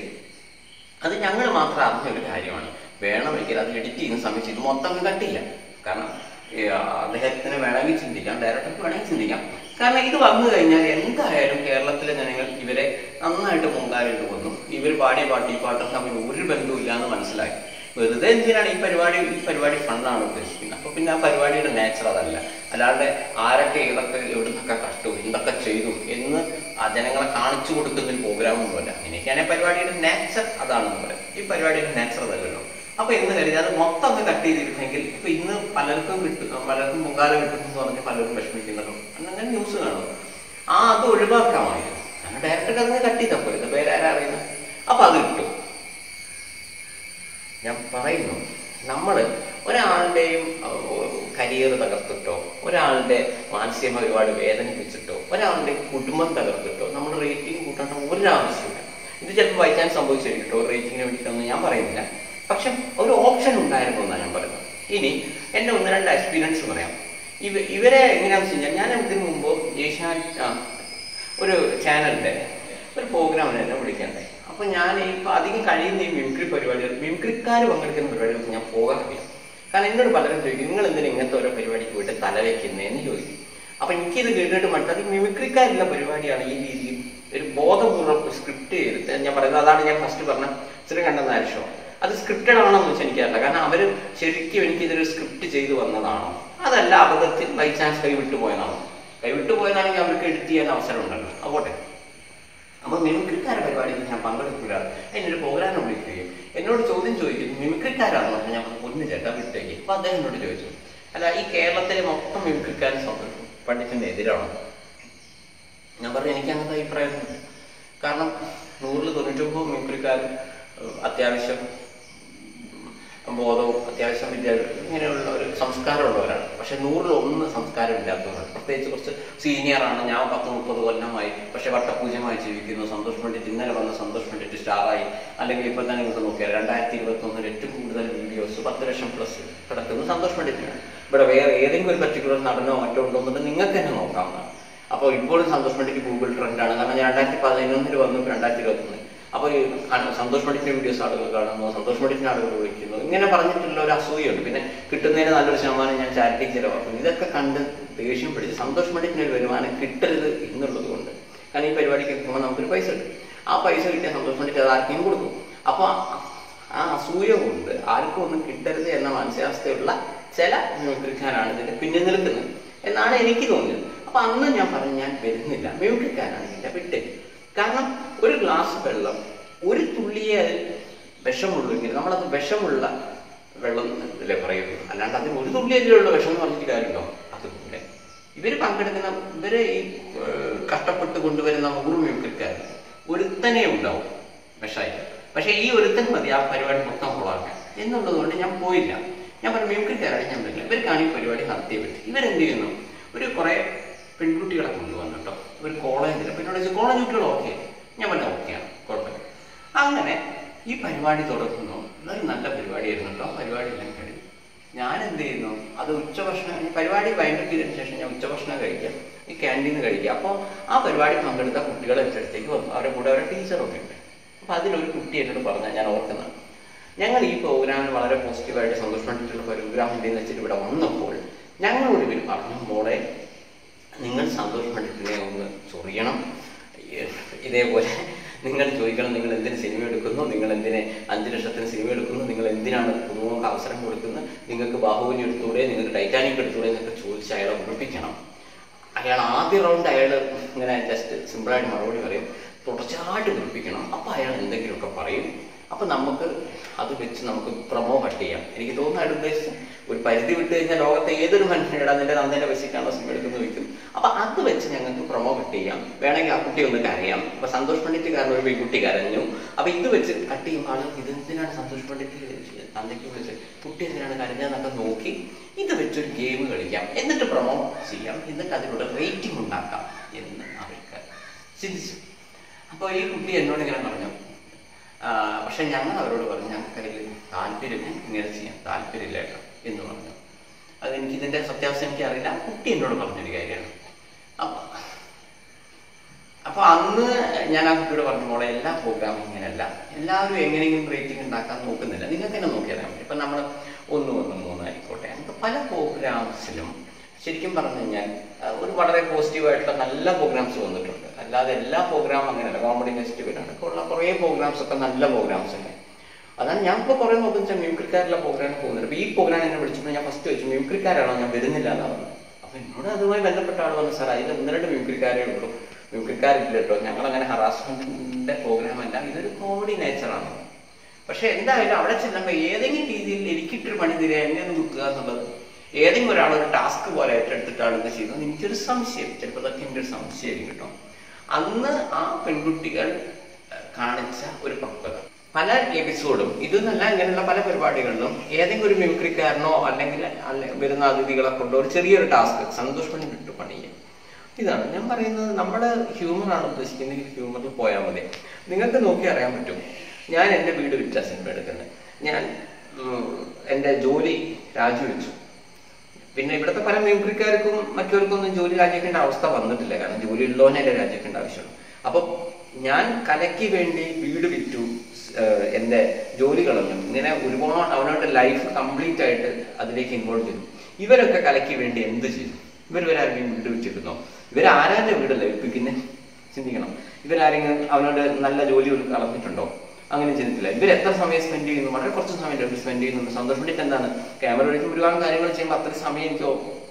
അത് ഞങ്ങൾ മാത്രം അറിഞ്ഞ ഒരു കാര്യമാണ് വേണമെങ്കിൽ അത് എഡിറ്റ് ചെയ്യുന്ന സമയത്ത് ഇത് മൊത്തം അങ്ങ് കട്ടില്ല കാരണം ഈ, ആ, അദ്ദേഹത്തിന് വേണമെങ്കിൽ ചിന്തിക്കാം ഡയറക്ടർക്ക് വേണമെങ്കിൽ ചിന്തിക്കാം കാരണം ഇത് വന്നു കഴിഞ്ഞാൽ എന്തായാലും കേരളത്തിലെ ജനങ്ങൾ ഇവരെ നന്നായിട്ട് പൊങ്കാലിട്ട് വന്നു ഇവർ പാടിയ പാട്ട് ഈ പാട്ടും തമ്മിൽ ഒരു ബന്ധവും എന്ന് മനസ്സിലാക്കി വെറുതെ എന്തിനാണ് ഈ പരിപാടി ഈ പരിപാടി ഫണ്ടാണ് ഉദ്ദേശിക്കുന്നത് അപ്പൊ പിന്നെ ആ പരിപാടിയുടെ നേച്ചർ അതല്ല അല്ലാതെ ആരൊക്കെ ഏതൊക്കെ എവിടുന്നൊക്കെ കഷ്ടു എന്തൊക്കെ ചെയ്തു എന്ന് ആ ജനങ്ങളെ കാണിച്ചു കൊടുക്കുന്ന ഒരു പ്രോഗ്രാം ഒന്നുമല്ല എനിക്കാണെങ്കിൽ പരിപാടിയുടെ നേച്ചർ അതാണെന്ന് പറയാം ഈ പരിപാടിയുടെ നേച്ചർ അതല്ലല്ലോ അപ്പൊ എന്ന് കരുതി അത് മൊത്തം ഒന്ന് കട്ട് ചെയ്തിരുന്നെങ്കിൽ ഇപ്പൊ ഇന്ന് പലർക്കും കിട്ടും പലർക്കും പൊങ്കാല കിട്ടുമെന്ന് പറഞ്ഞ് പലരും വിഷമിക്കുന്നല്ലോ അങ്ങനെ ന്യൂസ് കാണും ആ അത് ഒഴിവാക്കാമായിരുന്നു കാരണം ഡയറക്ടർ അതിനെ കട്ട് ചെയ്താൽ പോലെ ഇത് വേറെ ആരാ അറിയുന്നത് അപ്പൊ അത് കിട്ടും ഞാൻ പറയുന്നു നമ്മൾ ഒരാളുടെയും കരിയർ തകർത്തിട്ടോ ഒരാളുടെ മാനസികമായി ഒരുപാട് വേദനിപ്പിച്ചിട്ടോ ഒരാളുടെ കുടുംബം തകർത്തിട്ടോ നമ്മൾ റേറ്റിംഗ് കൂട്ടേണ്ട ഒരു ആവശ്യമില്ല ഇത് ചിലപ്പോൾ വായിക്കാൻ സംഭവിച്ചിരിക്കട്ടോ റേറ്റിംഗിന് വേണ്ടിയിട്ടൊന്നും ഞാൻ പറയുന്നില്ല പക്ഷെ ഒരു ഓപ്ഷൻ ഉണ്ടായിരുന്നു എന്നാണ് ഞാൻ പറയുന്നത് ഇനി എൻ്റെ ഒന്ന് രണ്ട് എക്സ്പീരിയൻസ് പറയാം ഇവ ഇവരെ എങ്ങനെയാണെന്ന് വെച്ച് കഴിഞ്ഞാൽ ഞാൻ ഇതിനു മുമ്പ് ഏഷ്യാനെറ്റ് ആ, ഒരു ചാനലിൻ്റെ ഒരു പ്രോഗ്രാമിന് എന്നെ വിളിക്കണ്ടേ അപ്പൊ ഞാൻ ഇപ്പൊ അധികം കഴിയുന്ന ഈ മിമിക്രി പരിപാടികൾ മിമിക്രിക്കാർ പങ്കെടുക്കുന്ന പരിപാടികൾക്ക് ഞാൻ പോകാറില്ല കാരണം എന്നോട് പലരും ചോദിക്കും നിങ്ങൾ എന്തിനാ ഇങ്ങനത്തെ ഓരോ പരിപാടിക്ക് പോയിട്ട് തല വെക്കുന്നതെന്ന് ചോദിക്കും അപ്പൊ എനിക്കിത് കേട്ടിട്ട് മറ്റത് മിമിക്രിക്കാരുള്ള പരിപാടിയാണ് ഈ രീതിയിൽ ഒരു ബോധപൂർവ്വം സ്ക്രിപ്റ്റ് ചെയ്തിട്ട് ഞാൻ പറയുന്നത് അതാണ് ഞാൻ ഫസ്റ്റ് പറഞ്ഞ ശ്രീകണ്ഠൻ നായർ ഷോ അത് സ്ക്രിപ്റ്റഡ് ആണോ എന്ന് വെച്ചാൽ എനിക്കറിയില്ല കാരണം അവർ ശരിക്കും എനിക്ക് ഇതൊരു സ്ക്രിപ്റ്റ് ചെയ്തു വന്നതാണോ അതല്ല അബദ്ധത്തിൽ ബൈ ചാൻസ് കൈവിട്ടു പോയതാണോ കൈവിട്ടു പോയതാണെങ്കിൽ അവർക്ക് എഡിറ്റ് ചെയ്യാൻ അവസരം ഉണ്ടല്ലോ അപ്പോട്ടെ അപ്പൊ മിമിക്രിക്കാരെ പരിപാടിയിൽ ഞാൻ പങ്കെടുക്കില്ല അതിനൊരു പ്രോഗ്രാം വിളിക്കുകയും എന്നോട് ചോദ്യം ചോദിക്കും മിമിക്രിക്കാരാണോ അപ്പോൾ ഞാൻ പറഞ്ഞു, പൊന്നു ചേട്ടാ വിട്ടേക്ക് അപ്പൊ അദ്ദേഹം എന്നോട് ചോദിച്ചു അല്ല ഈ കേരളത്തിലെ മൊത്തം മിമിക്രിക്കാരും സന്തോഷം പണ്ഡിറ്റിന്റെ എതിരാണോ ഞാൻ പറഞ്ഞു എനിക്ക് അങ്ങനത്തെ അഭിപ്രായമൊന്നുമില്ല കാരണം നൂറിൽ തൊണ്ണൂറ്റൊമ്പത് മിമിക്രിക്കാരും ഏഹ്, അത്യാവശ്യം ബോധവും അത്യാവശ്യം വിദ്യാഭ്യാസം ഇങ്ങനെയുള്ള ഒരു സംസ്കാരമുള്ളവരാണ് പക്ഷെ നൂറിൽ ഒന്ന് സംസ്കാരം ഇല്ലാത്തവരാണ് പ്രത്യേകിച്ച് കുറച്ച് സീനിയറാണ് ഞാൻ പത്ത് മുപ്പത് കൊല്ലമായി പക്ഷെ വട്ടപൂജ്യമായി ജീവിക്കുന്നു സന്തോഷ് പണ്ഡിറ്റ് ഇന്നലെ വന്ന സന്തോഷ് പണ്ഡിറ്റ് സ്റ്റാറായി അല്ലെങ്കിൽ ഇപ്പൊ തന്നെ ഇങ്ങോട്ട് നോക്കിയാൽ രണ്ടായിരത്തി ഇരുപത്തി ഒന്നിൽ ഏറ്റവും കൂടുതൽ വീഡിയോസ് പത്ത് ലക്ഷം പ്ലസ് കിടക്കുന്നത് സന്തോഷ് പണ്ഡിറ്റിനാണ് ഇവിടെ വേറെ ഏതെങ്കിലും ഒരു പർട്ടിക്കുലർ നടനോ മറ്റോ ഉണ്ടോ എന്നുണ്ടെങ്കിൽ നിങ്ങൾക്ക് തന്നെ നോക്കാവുന്നതാണ് അപ്പോൾ ഇപ്പോഴും സന്തോഷ് പണ്ഡിറ്റ് ഗൂഗിൾ ട്രെൻഡാണ് കാരണം ഞാൻ രണ്ടായിരത്തി പതിനൊന്നിൽ വന്നു രണ്ടായിരത്തി ഇരുപത്തൊന്നിൽ അപ്പോൾ ഈ അ- സന്തോഷ് പണ്ഡിറ്റിന്റെ വീഡിയോസ് ആളുകൾ കാണുന്നു സന്തോഷ് പണ്ഡിറ്റിന്റെ ആളുകൾ വിളിക്കുന്നു ഇങ്ങനെ പറഞ്ഞിട്ടുള്ള ഒരു അസൂയുണ്ട് പിന്നെ കിട്ടുന്നതിന് നല്ലൊരു ശതമാനം ഞാൻ ചാരിറ്റി ചിലവാക്കുന്നു ഇതൊക്കെ കണ്ട് ദേഷ്യം പിടിച്ച് സന്തോഷ് പണ്ഡിറ്റിന് ഒരു വരുമാനം കിട്ടരുത് എന്നുള്ളത് കൊണ്ട് കാരണം ഈ പരിപാടിക്ക് എത്തുമ്പോൾ നമുക്കൊരു പൈസ കിട്ടും ആ പൈസ കിട്ടിയ സന്തോഷ് പണ്ഡിറ്റ് അത് ആർക്കും കൊടുക്കും അപ്പോൾ ആ അസൂയ കൊണ്ട് ആർക്കും ഒന്നും കിട്ടരുത് എന്ന മാനസികാവസ്ഥയുള്ള ചില മ്യൂക്രിക്കാരാണ് ഇതിന്റെ പിന്നിൽ നിൽക്കുന്നത് എന്നാണ് എനിക്ക് തോന്നിയത് അപ്പൊ അന്ന് ഞാൻ പറഞ്ഞു ഞാൻ വരുന്നില്ല മ്യൂക്രിക്കാരാണ് ഇതിന്റെ വിട്ട് കാരണം ഒരു ഗ്ലാസ് വെള്ളം ഒരു തുള്ളിയെ അതിൽ വിഷമുള്ളെങ്കിൽ നമ്മളത് വിഷമുള്ള വെള്ളം അല്ലേ പറയുള്ളൂ അല്ലാണ്ട് അതിന് ഒരു തുള്ളിയതിലുള്ള വിഷം എന്ന് പറഞ്ഞിട്ട് കാര്യമുണ്ടോ അതുപോലെ ഇവര് പങ്കെടുക്കുന്ന ഇവര് ഈ ഏഹ്, കഷ്ടപ്പെട്ട് കൊണ്ടുവരുന്ന നൂറ് മ്യൂക്രിക്കാർ ഒരുത്തനെ ഉണ്ടാവും വിഷമായി പക്ഷെ ഈ ഒരുത്തൻ മതി ആ പരിപാടി മൊത്തം കൊളാക്കാൻ എന്നുള്ളത് കൊണ്ട് ഞാൻ പോയില്ല ഞാൻ പറഞ്ഞു മ്യൂക്രിക്കാരാണ് ഞാൻ പറ്റില്ല ഇവർക്കാണ് ഈ പരിപാടി നടത്തിയേ പറ്റും ഇവരെന്ത് ചെയ്യുന്നു ഒരു കുറെ പെൺകുട്ടികളെ കൊണ്ടുവന്നു കേട്ടോ ഒരു കോളേജിൽ അപ്പൊ എന്നോട് ചോദിച്ചു കോളേജ് കുട്ടികൾ ഓക്കെ ഞാൻ പറഞ്ഞു ഓക്കെയാണ് കുഴപ്പമില്ല അങ്ങനെ ഈ പരിപാടി തുടങ്ങുന്നു ഒരു നല്ല പരിപാടിയായിരുന്നു കേട്ടോ പരിപാടി എല്ലാം കഴിഞ്ഞു ഞാൻ എന്ത് ചെയ്യുന്നു അത് ഉച്ചഭക്ഷണം ഈ പരിപാടി വൈകിട്ട് ചെയ്തതിനു ശേഷം ഞാൻ ഉച്ചഭക്ഷണം കഴിക്കാം ഈ ക്യാൻറ്റീന്ന് കഴിക്കുക അപ്പോൾ ആ പരിപാടി പങ്കെടുത്ത കുട്ടികളെ എൻ്റെ അടുത്തേക്ക് വന്നു അവരുടെ കൂടെ അവരുടെ ടീച്ചറൊക്കെ ഉണ്ട് അപ്പോൾ അതിലൊരു കുട്ടി എന്നോട് പറഞ്ഞാൽ ഞാൻ ഓർക്കുന്നതാണ് ഞങ്ങൾ ഈ പ്രോഗ്രാമിൽ വളരെ പോസിറ്റീവായിട്ട് സന്തോഷപ്പെട്ടിട്ടുള്ള പ്രോഗ്രാം ഉണ്ടെന്ന് വെച്ചിട്ട് ഇവിടെ വന്നപ്പോൾ ഞങ്ങളോട് ഇവർ പറഞ്ഞു മോളെ നിങ്ങൾ സന്തോഷ് പണ്ഡിറ്റിനെ ഒന്ന് ചൊറിയണം ഇതേപോലെ നിങ്ങൾ ചോദിക്കണം നിങ്ങൾ എന്തിന് സിനിമ എടുക്കുന്നു നിങ്ങൾ എന്തിന് അഞ്ച് ലക്ഷത്തിന് സിനിമ എടുക്കുന്നു നിങ്ങൾ എന്തിനാണ് പുതുമുഖങ്ങൾക്ക് അവസരം കൊടുക്കുന്നത് നിങ്ങൾക്ക് ബാഹുബലി എടുത്തൂടെ നിങ്ങൾക്ക് ടൈറ്റാനിക് എടുത്തൂടെ എന്നൊക്കെ ചോദിച്ച് അയാളെ ഉറപ്പിക്കണം അയാൾ ആദ്യ റൗണ്ട് അയാൾ ഇങ്ങനെ ജസ്റ്റ് സിമ്പിളായിട്ട് മറുപടി പറയും തുടർച്ചയായിട്ട് ഉറപ്പിക്കണം അപ്പോൾ അയാൾ എന്തെങ്കിലുമൊക്കെ പറയും അപ്പൊ നമുക്ക് അത് വെച്ച് നമുക്ക് പ്രൊമോ കട്ട് ചെയ്യാം എനിക്ക് തോന്നുന്നു അയാൾ ഉദ്ദേശിച്ചത് ഒരു പരിധി വിട്ട് കഴിഞ്ഞാൽ ലോകത്തെ ഏതൊരു മനുഷ്യനും അതിന്റെ നന്ദിന്റെ പൈസക്കാണോ സിനിമ എടുക്കുന്നത് വയ്ക്കും അപ്പൊ അത് വെച്ച് ഞങ്ങൾക്ക് പ്രൊമോ കട്ട് ചെയ്യാം വേണമെങ്കിൽ ആ കുട്ടി ഒന്ന് കരയാം അപ്പൊ സന്തോഷ് പണ്ഡിറ്റ് കാരണം ഒരു പെൺകുട്ടി കരഞ്ഞു അപ്പൊ ഇത് വെച്ച് കട്ട് ചെയ്യുമ്പോൾ ആളുകൾ ഇതെന്തിനാണ് സന്തോഷ് പണ്ഡിറ്റ് തന്തയ്ക്ക് വിളിച്ച് കുട്ടി എന്തിനാണ് കരഞ്ഞതെന്നൊക്കെ നോക്കി ഇത് വെച്ചൊരു ഗെയിം കളിക്കാം എന്നിട്ട് പ്രൊമോ ചെയ്യാം എന്നിട്ട് അതിലൂടെ റേറ്റിംഗ് ഉണ്ടാക്കാം എന്ന് അവർക്ക് ചിന്തിച്ചു അപ്പോൾ ഈ കുട്ടി എന്നോട് ഇങ്ങനെ പറഞ്ഞു ആ, പക്ഷെ ഞങ്ങൾ അവരോട് പറഞ്ഞു ഞങ്ങൾക്ക് അതിൽ താല്പര്യമില്ല ഇങ്ങനെ ചെയ്യാൻ താല്പര്യമില്ല കേട്ടോ എന്ന് പറഞ്ഞു അത് എനിക്ക് ഇതിന്റെ സത്യാവസ്ഥ എനിക്ക് അറിയില്ല കുട്ടി എന്നോട് പറഞ്ഞൊരു കാര്യമാണ് അപ്പൊ അപ്പൊ അന്ന് ഞാൻ ആ കുട്ടിയോട് പറഞ്ഞു മോളെ എല്ലാ പ്രോഗ്രാമും ഇങ്ങനെയല്ല എല്ലാവരും എങ്ങനെയെങ്കിലും റേറ്റിംഗ് ഉണ്ടാക്കാൻ നോക്കുന്നില്ല നിങ്ങൾക്ക് തന്നെ നോക്കിയാൽ മതി ഇപ്പൊ നമ്മൾ ഒന്ന് ഒന്ന് മൂന്നായിക്കോട്ടെ അങ്ങനത്തെ പല പ്രോഗ്രാംസിലും ശരിക്കും പറഞ്ഞു കഴിഞ്ഞാൽ ആ, ഒരു വളരെ പോസിറ്റീവായിട്ടുള്ള നല്ല പ്രോഗ്രാംസ് വന്നിട്ടുണ്ട് അല്ലാതെ എല്ലാ പ്രോഗ്രാമും അങ്ങനെയല്ല കോമഡി ഫെസ്റ്റിവൽ ആണ് ഉള്ള കുറേ പ്രോഗ്രാംസ് ഒക്കെ നല്ല പ്രോഗ്രാംസ് ഉണ്ട് അതാണ് ഞാൻ ഇപ്പോൾ കുറേ നോക്കുന്ന വെച്ചാൽ മ്യൂക്രിക്കാരിലെ പ്രോഗ്രാമിന് പോകുന്നുണ്ട് അപ്പോൾ ഈ പ്രോഗ്രാം എന്നെ വിളിച്ചപ്പോൾ ഞാൻ ഫസ്റ്റ് വെച്ചു മ്യൂക്രിക്കാരാണോ ഞാൻ വരുന്നില്ല എന്നാണ് പറഞ്ഞത് അപ്പോൾ എന്നോട് അതുമായി ബന്ധപ്പെട്ട ആൾ പറഞ്ഞു സാർ അതിൽ ഒന്ന് രണ്ട് മ്യൂക്രിക്കാരേ ഉള്ളൂ മ്യൂക്രിക്കാരില്ല കേട്ടോ ഞങ്ങൾ അങ്ങനെ ഹറാസ്മെന്റിന്റെ പ്രോഗ്രാം അല്ല ഇതൊരു കോമഡി നേച്ചറാണ് പക്ഷെ എന്തായാലും അവിടെ ചെല്ലുമ്പോൾ ഏതെങ്കിലും രീതിയിൽ എനിക്കിട്ടൊരു പണി തരിക എന്നെ ഒന്ന് കുത്തുക എന്നുള്ളത് ഏതെങ്കിലും ഒരാൾ ഒരു ടാസ്ക് പോലെ ഏറ്റെടുത്തിട്ടാണ് ഇത് ചെയ്യുന്നത് എനിക്കൊരു സംശയം ചിലപ്പോൾ അതൊക്കെ എൻ്റെ ഒരു സംശയമായിരിക്കും കേട്ടോ അന്ന് ആ പെൺകുട്ടികൾ ഏഹ്, കാണിച്ച ഒരു പക്വത പല എപ്പിസോഡും ഇതെന്നല്ല ഇങ്ങനെയുള്ള പല പരിപാടികളിലും ഏതെങ്കിലും ഒരു മിമിക്രിക്കാരനോ അല്ലെങ്കിൽ അല്ലെ വരുന്ന അതിഥികളെ കൊണ്ടോ ഒരു ചെറിയൊരു ടാസ്ക് സന്തോഷ് പണി വിട്ടു പണിയും ഇതാണ് ഞാൻ പറയുന്നത് നമ്മുടെ ഹ്യൂമറാണ് ഉദ്ദേശിക്കുന്നത് ഹ്യൂമറിൽ പോയാൽ മതി നിങ്ങൾക്ക് നോക്കി അറിയാൻ പറ്റും ഞാൻ എൻ്റെ വീട് വിറ്റ സിനിമ എടുക്കുന്നത് ഞാൻ ഉം, എൻ്റെ ജോലി രാജിവെച്ചു പിന്നെ ഇവിടുത്തെ പല മിമിക്രിക്കാർക്കും മറ്റവർക്കൊന്നും ജോലി രാജിവെക്കേണ്ട അവസ്ഥ വന്നിട്ടില്ല കാരണം ജോലി ഉള്ളവനല്ലേ രാജിവെക്കേണ്ട ആവശ്യമുള്ളൂ അപ്പൊ ഞാൻ കലയ്ക്ക് വേണ്ടി വീട് വിറ്റു ഏഹ് എന്റെ ജോലികളൊന്നും ഇങ്ങനെ ഒരുപാട് അവനവന്റെ ലൈഫ് കംപ്ലീറ്റ് ആയിട്ട് അതിലേക്ക് ഇൻവോൾവ് ചെയ്തു ഇവരൊക്കെ കലയ്ക്ക് വേണ്ടി എന്ത് ചെയ്തു ഇവരവരാരെങ്കിലും വീട് വിറ്റിരുന്നോ ഇവരാരാന്റെ വീടല്ലേ ഏൽപ്പിക്കുന്നത് ചിന്തിക്കണം ഇവരാരെങ്കിലും അവനോട് നല്ല ജോലി ഒരു കളഞ്ഞിട്ടുണ്ടോ അങ്ങനെ ചെയ്തിട്ടില്ല ഇവർ എത്ര സമയം സ്പെൻഡ് ചെയ്യുന്നു വളരെ കുറച്ച് സമയം സ്പെൻഡ് ചെയ്യുന്നുണ്ട് സന്തോഷം വേണ്ടിയിട്ട് എന്താണ് ക്യാമറ വഴിക്ക് ഒരുപാട് കാര്യങ്ങൾ ചെയ്യുമ്പോൾ അത്ര സമയം എനിക്ക്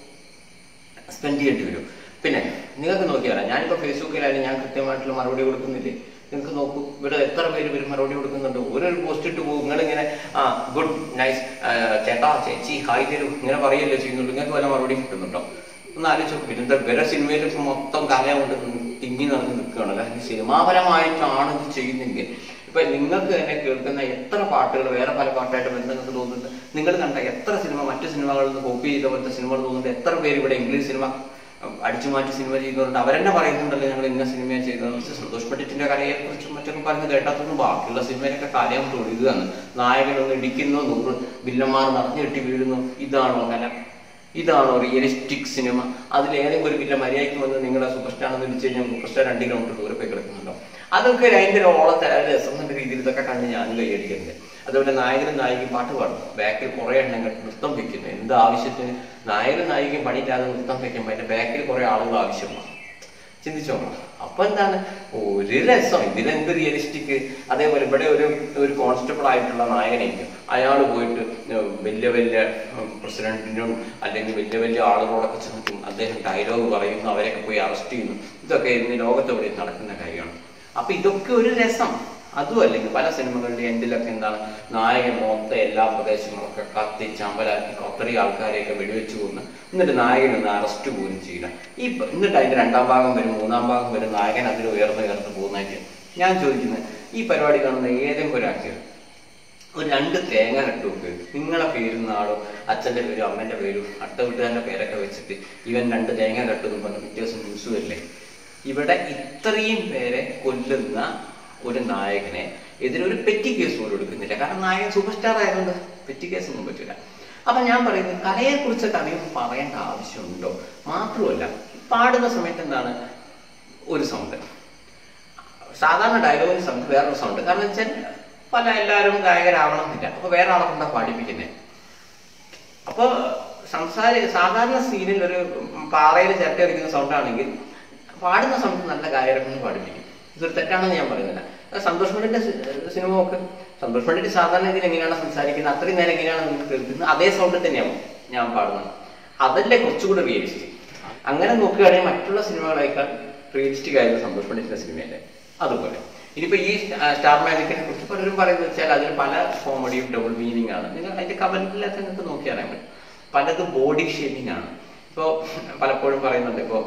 സ്പെൻഡ് ചെയ്യേണ്ടി വരും പിന്നെ നിങ്ങൾക്ക് നോക്കിയാലോ ഞാനിപ്പോൾ ഫേസ്ബുക്കിലായാലും ഞാൻ കൃത്യമായിട്ടുള്ള മറുപടി കൊടുക്കുന്നില്ലേ നിങ്ങൾക്ക് നോക്കൂ ഇവിടെ എത്ര പേര് ഇവർ മറുപടി കൊടുക്കുന്നുണ്ട് ഓരോ പോസ്റ്റ് ഇട്ട് പോകും നിങ്ങളിങ്ങനെ ആ ഗുഡ് നൈസ് ചേട്ടാ ചേച്ചി ഹായ് തരൂ ഇങ്ങനെ പറയല്ലേ ചെയ്യുന്നുള്ളൂ നിങ്ങൾക്ക് വല്ല മറുപടി കിട്ടുന്നുണ്ടോ ഒന്ന് ആലോചിച്ച് നോക്ക് പിന്നെ എന്താ വേറെ സിനിമയിൽ ഇപ്പൊ മൊത്തം കലയം കൊണ്ട് തിങ്ങി നടന്ന് നിൽക്കുകയാണ് കാരണം സിനിമാപരമായിട്ടാണ് ഇത് ചെയ്യുന്നെങ്കിൽ ഇപ്പൊ നിങ്ങൾക്ക് തന്നെ കേൾക്കുന്ന എത്ര പാട്ടുകൾ വേറെ പല പാട്ടായിട്ട് ബന്ധം നിങ്ങൾക്ക് തോന്നുന്നുണ്ട് നിങ്ങൾ കണ്ട എത്ര സിനിമ മറ്റു സിനിമകളിൽ നിന്ന് കോപ്പി ചെയ്ത പോലത്തെ സിനിമകൾ തോന്നുന്നുണ്ട് എത്ര പേര് ഇവിടെ ഇംഗ്ലീഷ് സിനിമ അടിച്ചു മാറ്റി സിനിമ ചെയ്യുന്നുണ്ട് അവരെന്നെ പറയുന്നുണ്ടല്ലോ ഞങ്ങൾ ഇന്ന സിനിമ ചെയ്തതെന്ന് വെച്ചാൽ സന്തോഷ് പണ്ഡിറ്റിന്റെ കലയെ കുറിച്ചും മറ്റൊക്കെ പറഞ്ഞ് കേട്ടാത്തൊന്നും ബാക്കിയുള്ള സിനിമയിലൊക്കെ കലയം തൊഴുകയാണ് നായകനൊന്ന് ഇടിക്കുന്നു നൂറ് വില്ലന്മാർ നിറഞ്ഞു കെട്ടി വീഴുന്നു ഇതാണോ കല ഇതാണോ റിയലിസ്റ്റിക് സിനിമ അതിൽ ഏതെങ്കിലും ഒരു വില്ല മര്യാദയ്ക്ക് വന്ന് നിങ്ങളെ സൂപ്പർ സ്റ്റാർ എന്ന് വിളിച്ചു കഴിഞ്ഞാൽ സൂപ്പർ സ്റ്റാർ രണ്ട് കിലോമീറ്റർ ദൂരെ പോയി കിടക്കുന്നുണ്ടോ അതൊക്കെ അതിന്റെ ഒരു ഓളത്തെ ആ ഒരു രസം എന്ന രീതിയിൽ ഇതൊക്കെ കണ്ട് ഞാനും കൈയടിക്കുന്നുണ്ട് അതുപോലെ നായകനും നായികയും പാട്ട് പാടും ബാക്കിൽ കുറെ എണ്ണങ്ങൾ നൃത്തം വെക്കുന്നു എന്ത് ആവശ്യത്തിന് നായകനും നായികയും പണിയില്ലാതെ നൃത്തം വെക്കുമ്പോൾ അതിന്റെ ബാക്കിൽ കുറെ ആളുകൾ ആവശ്യമാണ് ചിന്തിച്ചോ അപ്പൊ എന്താണ് ഒരു രസം ഇതിലെന്ത് റിയലിസ്റ്റിക് അതേപോലെ ഇവിടെ ഒരു ഒരു കോൺസ്റ്റബിൾ ആയിട്ടുള്ള നായകനായിരിക്കും അയാൾ പോയിട്ട് ഉം വലിയ വലിയ പ്രസിഡന്റിനും അല്ലെങ്കിൽ വലിയ വലിയ ആളുകളോടൊക്കെ ചെന്നിട്ടും അദ്ദേഹം ഡയലോഗ് പറയുന്നു അവരെയൊക്കെ പോയി അറസ്റ്റ് ചെയ്യുന്നു ഇതൊക്കെ ഇന്ന് ലോകത്തെവിടെ നടക്കുന്ന കാര്യമാണ് അപ്പൊ ഇതൊക്കെ ഒരു രസം അതും അല്ലെങ്കിൽ പല സിനിമകളുടെ എൻഡിലൊക്കെ എന്താണ് നായകൻ മൊത്തം എല്ലാ പ്രദേശങ്ങളൊക്കെ കത്തി ചമ്പലാക്കി അത്രയും ആൾക്കാരെയൊക്കെ വെടിവെച്ച് കൊന്ന് എന്നിട്ട് നായകൻ ഒന്ന് അറസ്റ്റ് പോലും ചെയ്യില്ല ഈ പ- എന്നിട്ട് അതിന്റെ രണ്ടാം ഭാഗം വരും മൂന്നാം ഭാഗം വരും നായകൻ അതിൽ ഉയർന്ന് ഉയർന്ന് പോകുന്നതായിട്ട് ഞാൻ ചോദിക്കുന്നത് ഈ പരിപാടി കാണുന്ന ഏതെങ്കിലും ഒരാൾക്ക് ഒരു രണ്ട് തേങ്ങ നട്ടുവെക്ക് നിങ്ങളെ പേരും നാളും അച്ഛന്റെ പേരും അമ്മന്റെ പേരും അടുത്ത വീട്ടുകാരന്റെ പേരൊക്കെ വെച്ചിട്ട് ഇവൻ രണ്ട് തേങ്ങ നട്ടുവെന്ന് പറഞ്ഞ് പിറ്റേ ദിവസം ന്യൂസ് വരില്ലേ ഇവിടെ ഇത്രയും പേരെ കൊല്ലുന്ന ഒരു നായകനെ എതിരൊരു പെറ്റി കേസ് പോലും എടുക്കുന്നില്ല കാരണം നായകൻ സൂപ്പർ സ്റ്റാർ ആയതുകൊണ്ട് പെറ്റി കേസ് ഒന്നും പറ്റില്ല അപ്പൊ ഞാൻ പറയുന്നത് കലയെ കുറിച്ചൊക്കെ അറിയുമ്പോൾ പറയേണ്ട ആവശ്യമുണ്ടോ മാത്രമല്ല പാടുന്ന സമയത്ത് എന്താണ് ഒരു സൗണ്ട് സാധാരണ ഡയലോഗിന് സമയത്ത് വേറൊരു സൗണ്ട് കാരണം വെച്ചാൽ പല എല്ലാവരും ഗായകരാവണം എന്നില്ല അപ്പൊ വേറെ ആളെ കൊണ്ടാ പാടിപ്പിക്കുന്നത് അപ്പൊ സംസാരി സാധാരണ സീനിൽ ഒരു പാറയിൽ ചിരട്ട അടിക്കുന്ന സൗണ്ട് ആണെങ്കിൽ പാടുന്ന സമയത്ത് നല്ല ഗായകരെ കൊണ്ട് പാടിപ്പിക്കും ഇതൊരു തെറ്റാണെന്ന് ഞാൻ പറയുന്നില്ല അത് സന്തോഷ് പണ്ഡിന്റെ സിനിമ നോക്ക് സന്തോഷ് പണ്ഡിറ്റ് സാധാരണ ഇതിൽ എങ്ങനെയാണ് സംസാരിക്കുന്നത് അത്രയും നേരം എങ്ങനെയാണ് നിങ്ങൾക്ക് കേൾക്കുന്നത് അതേ സൗണ്ടിൽ തന്നെയാവും ഞാൻ പാടുന്നത് അതല്ലേ കുറച്ചുകൂടി റിയലിസ്റ്റിക് അങ്ങനെ നോക്കുകയാണെങ്കിൽ മറ്റുള്ള സിനിമകളേക്കാൾ റിയലിസ്റ്റിക് ആയിരുന്നു സന്തോഷ് പണ്ഡിറ്റിന്റെ സിനിമയല്ലേ അതുപോലെ ഇനിയിപ്പോ ഈ സ്റ്റാർ മാജിക്കിനെ കുറിച്ച് പലരും പറയുന്നത് വെച്ചാൽ അതിൽ പല കോമഡിയും ഡബിൾ മീനിങ് ആണ് നിങ്ങൾ അതിന്റെ കമന്റിലൊക്കെ നിങ്ങൾക്ക് നോക്കി അറിയാൻ പറ്റും പലത് ബോഡി ഷേപ്പിംഗ് ആണ് ഇപ്പോൾ പലപ്പോഴും പറയുന്നുണ്ട് ഇപ്പോൾ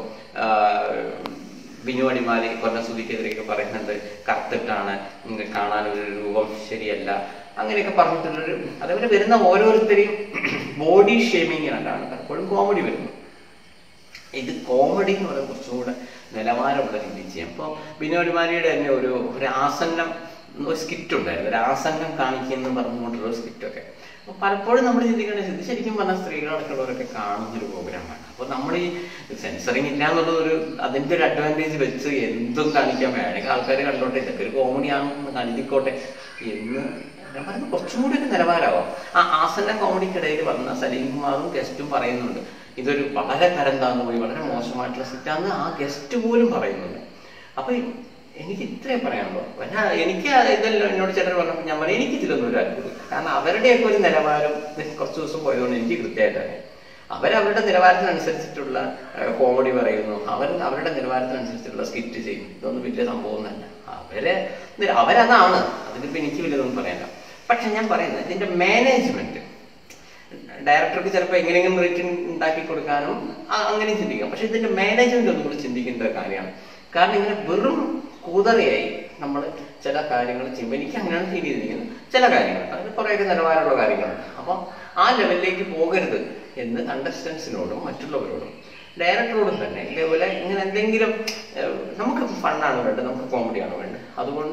ബിനു അടിമാലി കൊല്ലം സുധിക്കെതിരെയൊക്കെ പറയുന്നുണ്ട് കറുത്തിട്ടാണ് ഉം, കാണാൻ ഒരു രൂപം ശരിയല്ല അങ്ങനെയൊക്കെ പറഞ്ഞിട്ടുള്ളൊരു അതേപോലെ വരുന്ന ഓരോരുത്തരെയും ബോഡി ഷേമിങ്ങിനാണ് പലപ്പോഴും കോമഡി വരുന്നത് ഇത് കോമഡി എന്ന് പറയുന്നത് കുറച്ചും കൂടെ നിലവാരമുള്ള രീതിയിൽ ചെയ്യാം ഇപ്പോൾ ബിനോടിമാരിയുടെ തന്നെ ഒരു ഒരു ആസന്നം ഒരു സ്കിറ്റ് ഉണ്ടായിരുന്നു ഒരു ആസന്നം കാണിക്കുന്നു പറഞ്ഞുകൊണ്ടുള്ള ഒരു സ്കിറ്റൊക്കെ അപ്പോൾ പലപ്പോഴും നമ്മൾ ചിന്തിക്കേണ്ടത് ഇത് ശരിക്കും പറഞ്ഞാൽ സ്ത്രീകളടക്കമുള്ളവരൊക്കെ കാണുന്ന ഒരു പ്രോഗ്രാമാണ് അപ്പോൾ നമ്മൾ ഈ സെൻസറിങ് ഇല്ല എന്നുള്ളത് ഒരു അതിൻ്റെ ഒരു അഡ്വാൻറ്റേജ് വെച്ച് എന്തും കാണിക്കാൻ വേണമെങ്കിൽ ആൾക്കാർ കണ്ടോട്ടെ ഇതൊക്കെ ഒരു കോമഡിയാണെന്ന് കണ്ടിക്കോട്ടെ എന്ന് ഞാൻ പറയുന്നത് കുറച്ചും കൂടി ഒരു നിലവാരമാവും ആ ആസന്ന കോമഡിക്കിടയിൽ വന്ന സലീം കുമാറും ഗസ്റ്റും പറയുന്നുണ്ട് ഇതൊരു വളരെ തരം താന്നു പോയി വളരെ മോശമായിട്ടുള്ള സിറ്റാന്ന് ആ ഗസ്റ്റ് പോലും പറയുന്നുണ്ട് അപ്പൊ ഈ- എനിക്ക് ഇത്രേ പറയാനുള്ളൂ പിന്നെ എനിക്ക് ഇതെല്ലാം എന്നോട് ചിലർ പറഞ്ഞപ്പോൾ ഞാൻ പറയും എനിക്ക് ഇതിലൊന്നും ഒരു അത്ഭുതം കാരണം അവരുടെയൊക്കെ ഒരു നിലവാരം ഇത് കുറച്ച് ദിവസം പോയതുകൊണ്ട് എനിക്ക് കൃത്യമായിട്ട് അറിയാം അവരവരുടെ നിലവാരത്തിനനുസരിച്ചിട്ടുള്ള കോമഡി പറയുന്നു അവർ അവരുടെ നിലവാരത്തിനനുസരിച്ചിട്ടുള്ള സ്കിറ്റ് ചെയ്യും ഇതൊന്നും വലിയ സംഭവമൊന്നുമല്ല അവരെ നിര- അവരതാണ് അതിനിപ്പോ എനിക്ക് വലിയതൊന്നും പറയാനില്ല പക്ഷെ ഞാൻ പറയുന്നത് ഇതിന്റെ മാനേജ്മെന്റ് ഡയറക്ടർക്ക് ചിലപ്പോൾ എങ്ങനെയെങ്കിലും റേറ്റിംഗ് ഉണ്ടാക്കി കൊടുക്കാനും അ- അങ്ങനെ ചിന്തിക്കാം പക്ഷെ ഇതിന്റെ മാനേജ്മെന്റ് ഒന്നും കൂടി ചിന്തിക്കേണ്ട ഒരു കാര്യമാണ് കാരണം ഇങ്ങനെ വെറും കൂതറയായി നമ്മൾ ചില കാര്യങ്ങൾ ചെയ്യുമ്പോൾ എനിക്ക് അങ്ങനെയാണ് ഫീൽ ചെയ്തിരിക്കുന്നത് ചില കാര്യങ്ങൾ അതിന് കുറേയൊക്കെ നിലവാരമുള്ള കാര്യങ്ങളുണ്ട് അപ്പോൾ ആ ലെവലിലേക്ക് പോകരുത് എന്ന് കണ്ടസ്റ്റൻസിനോടും മറ്റുള്ളവരോടും ഡയറക്ടറോടും തന്നെ ഇതേപോലെ ഇങ്ങനെ എന്തെങ്കിലും ഏഹ്, നമുക്ക് ഫണ്ണാണ് വേണ്ടത് നമുക്ക് കോമഡിയാണ് വേണ്ടത് അതുകൊണ്ട്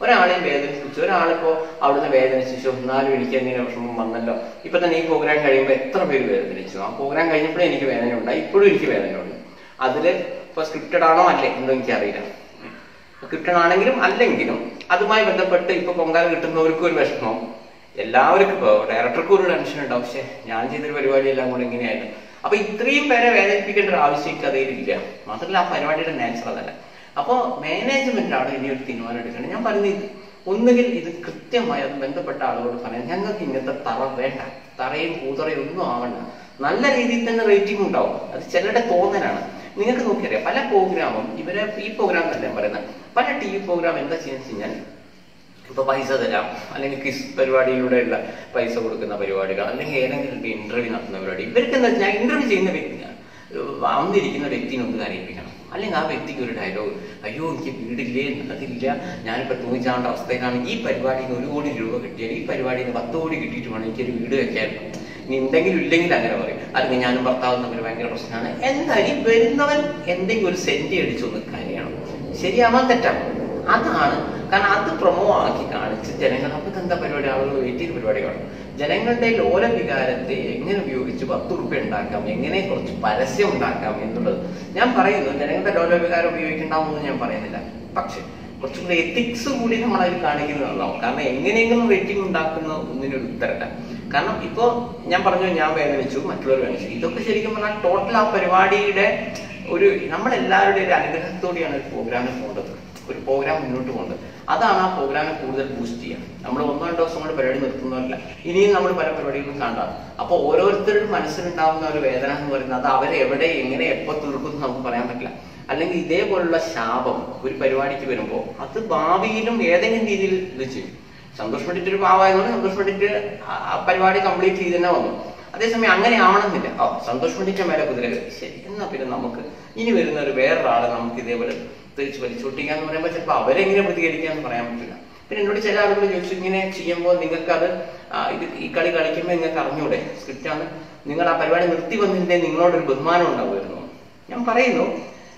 ഒരാളെയും വേദനിപ്പിച്ചു ഒരാളിപ്പോ അവിടുന്ന് വേദനിച്ചു എന്നാലും എനിക്ക് എന്തെങ്കിലും വിഷമം വന്നല്ലോ ഇപ്പൊ തന്നെ ഈ പ്രോഗ്രാം കഴിയുമ്പോൾ എത്ര പേര് വേദനിച്ചു ആ പ്രോഗ്രാം കഴിഞ്ഞപ്പോഴേ എനിക്ക് വേദന ഉണ്ടായി ഇപ്പോഴും എനിക്ക് വേദനയുണ്ട് അതില് ഇപ്പൊ സ്ക്രിപ്റ്റഡ് ആണോ അല്ലേ എന്തോ എനിക്കറിയില്ല കിട്ടണമെങ്കിലും അല്ലെങ്കിലും അതുമായി ബന്ധപ്പെട്ട് ഇപ്പൊ പൊങ്കാല കിട്ടുന്നവർക്കും ഒരു വിഷമം എല്ലാവർക്കും ഇപ്പൊ ഡയറക്ടർക്കും ഒരു ടെൻഷൻ ഉണ്ടാവും പക്ഷെ ഞാൻ ചെയ്തൊരു പരിപാടി എല്ലാം കൂടെ ഇങ്ങനെയായിരുന്നു അപ്പൊ ഇത്രയും പേരെ വേദനിപ്പിക്കേണ്ട ഒരു ആവശ്യം ഈ കഥയിലില്ല മാത്രമല്ല ആ പരിപാടിയുടെ നാച്ചുറൽ അതല്ല അപ്പോ മാനേജ്മെന്റ് ആണ് ഇനി ഒരു തീരുമാനം എടുക്കേണ്ടത് ഞാൻ പറയുന്നത് ഇത് ഒന്നുകിൽ ഇത് കൃത്യമായി അത് ബന്ധപ്പെട്ട ആളുകളോട് പറയാം ഞങ്ങൾക്ക് ഇങ്ങനത്തെ തറ വേണ്ട തറയും കൂതറയും ഒന്നും ആവണ്ട നല്ല രീതിയിൽ തന്നെ റേറ്റിംഗ് ഉണ്ടാവും അത് ചിലരുടെ തോന്നലാണ് നിങ്ങൾക്ക് നോക്കിയറിയാം പല പ്രോഗ്രാമും ഇവരെ ഈ പ്രോഗ്രാം തന്നെ പറയുന്നത് പല ടി വി പ്രോഗ്രാം എന്താ ചെയ്യുന്നത് വെച്ച് കഴിഞ്ഞാൽ ഇപ്പൊ പൈസ തരാം അല്ലെങ്കിൽ കിസ് പരിപാടിയിലൂടെയുള്ള പൈസ കൊടുക്കുന്ന പരിപാടികൾ അല്ലെങ്കിൽ ഏതെങ്കിലും ഇന്റർവ്യൂ നടത്തുന്ന പരിപാടി ഇവർക്ക് എന്താ വെച്ചാൽ ഇന്റർവ്യൂ ചെയ്യുന്ന വ്യക്തിയാണ് വന്നിരിക്കുന്ന വ്യക്തിനെ ഒന്ന് കരയിപ്പിക്കണം അല്ലെങ്കിൽ ആ വ്യക്തിക്ക് ഒരു ഡയലോഗ് അയ്യോ എനിക്ക് വീടില്ലേ അതില്ല ഞാനിപ്പോ തൂങ്ങിച്ചാണ്ട അവസ്ഥയിലാണ് ഈ പരിപാടിയിൽ നിന്ന് ഒരു കോടി രൂപ കിട്ടിയാൽ ഈ പരിപാടിയിൽ നിന്ന് പത്ത് കോടി കിട്ടിയിട്ട് വേണം എനിക്കൊരു വീട് വെക്കാൻ ഇനി ഉണ്ടെങ്കിലും ഇല്ലെങ്കിൽ അങ്ങനെ പറയും അല്ലെങ്കിൽ ഞാനും ഭർത്താവും തമ്മിൽ ഭയങ്കര പ്രശ്നമാണ് എന്തായാലും ഈ വരുന്നവൻ എന്തെങ്കിലും ഒരു സെന്റി അടിച്ചൊന്ന് കരയണം ശരിയാവാൻ തെറ്റാണ് അതാണ് കാരണം അത് പ്രൊമോ ആക്കി കാണിച്ച് ജനങ്ങൾ അപ്പൊ എന്താ പരിപാടി ആളുകൾ വെയിറ്റ് ചെയ്ത് പരിപാടി കാണും ജനങ്ങളുടെ ലോല വികാരത്തെ എങ്ങനെ ഉപയോഗിച്ച് പത്ത് റുപ്യ ഉണ്ടാക്കാം എങ്ങനെ കുറച്ച് പരസ്യം ഉണ്ടാക്കാം എന്നുള്ളത് ഞാൻ പറയുന്നു ജനങ്ങളുടെ ലോല വികാരം ഉപയോഗിക്കണ്ടാവുമെന്ന് ഞാൻ പറയുന്നില്ല പക്ഷെ കുറച്ചും കൂടി എത്തിക്സ് കൂടി നമ്മൾ അതിൽ കാണിക്കുന്നത് നന്നാവും കാരണം എങ്ങനെയെങ്കിലും റേറ്റിംഗ് ഉണ്ടാക്കുന്ന ഒന്നിനൊരു ഉത്തരല്ല കാരണം ഇപ്പോ ഞാൻ പറഞ്ഞു ഞാൻ വേദനിച്ചു മറ്റുള്ളവർ വേദനിച്ചു ഇതൊക്കെ ശരിക്കും പറഞ്ഞാൽ ടോട്ടൽ ആ പരിപാടിയുടെ ഒരു നമ്മളെല്ലാവരുടെയും ഒരു അനുഗ്രഹത്തോടെയാണ് ഒരു പ്രോഗ്രാമിന് പോകേണ്ടത് ഒരു പ്രോഗ്രാം മുന്നോട്ട് പോകുന്നത് അതാണ് ആ പ്രോഗ്രാമിനെ കൂടുതൽ ബൂസ്റ്റ് ചെയ്യുക നമ്മൾ ഒന്നോ രണ്ടോ ദിവസം കൊണ്ട് പരിപാടി നിർത്തുന്നതല്ല ഇനിയും നമ്മൾ പല പരിപാടികളും കാണാം അപ്പോൾ ഓരോരുത്തരുടെ മനസ്സിലുണ്ടാവുന്ന ഒരു വേദന എന്ന് പറയുന്നത് അത് അവരെ എവിടെ എങ്ങനെ എപ്പോൾ തീർക്കും നമുക്ക് പറയാൻ പറ്റില്ല അല്ലെങ്കിൽ ഇതേപോലുള്ള ശാപം ഒരു പരിപാടിക്ക് വരുമ്പോൾ അത് ഭാവിയിലും ഏതെങ്കിലും രീതിയിൽ ഇത് ചെയ്യും സന്തോഷ് പണ്ഡിറ്റ് ഒരു പാവായതുകൊണ്ട് സന്തോഷ് പണ്ഡിറ്റ് ആ- ആ പരിപാടി കംപ്ലീറ്റ് ചെയ്ത് തന്നെ വന്നു അതേസമയം അങ്ങനെ ആവണമെന്നില്ല ഓ സന്തോഷ് പണ്ഡിറ്റ് മേലെ കുതിര കയറി ശരി എന്നാ പിന്നെ നമുക്ക് ഇനി വരുന്ന ഒരു വേറൊരാളെ നമുക്ക് ഇതേപോലെ തിരിച്ച് വലിച്ചൊട്ടിക്കാന്ന് പറയുമ്പോൾ ചിലപ്പോൾ അവരെങ്ങനെ പ്രതികരിക്കാന്ന് പറയാൻ പറ്റില്ല പിന്നെ എന്നോട് ചില ആളുകൾ ചോദിച്ചു ഇങ്ങനെ ചെയ്യുമ്പോൾ നിങ്ങൾക്ക് അത് ആ, ഇത് ഈ കളി കളിക്കുമ്പോൾ നിങ്ങൾക്ക് അറിഞ്ഞൂടെ സ്ക്രിപ്റ്റാണ് നിങ്ങൾ ആ പരിപാടി നിർത്തി വന്നിരുന്നേ നിങ്ങളോടൊരു ബഹുമാനം ഉണ്ടാവുമായിരുന്നു ഞാൻ പറയുന്നു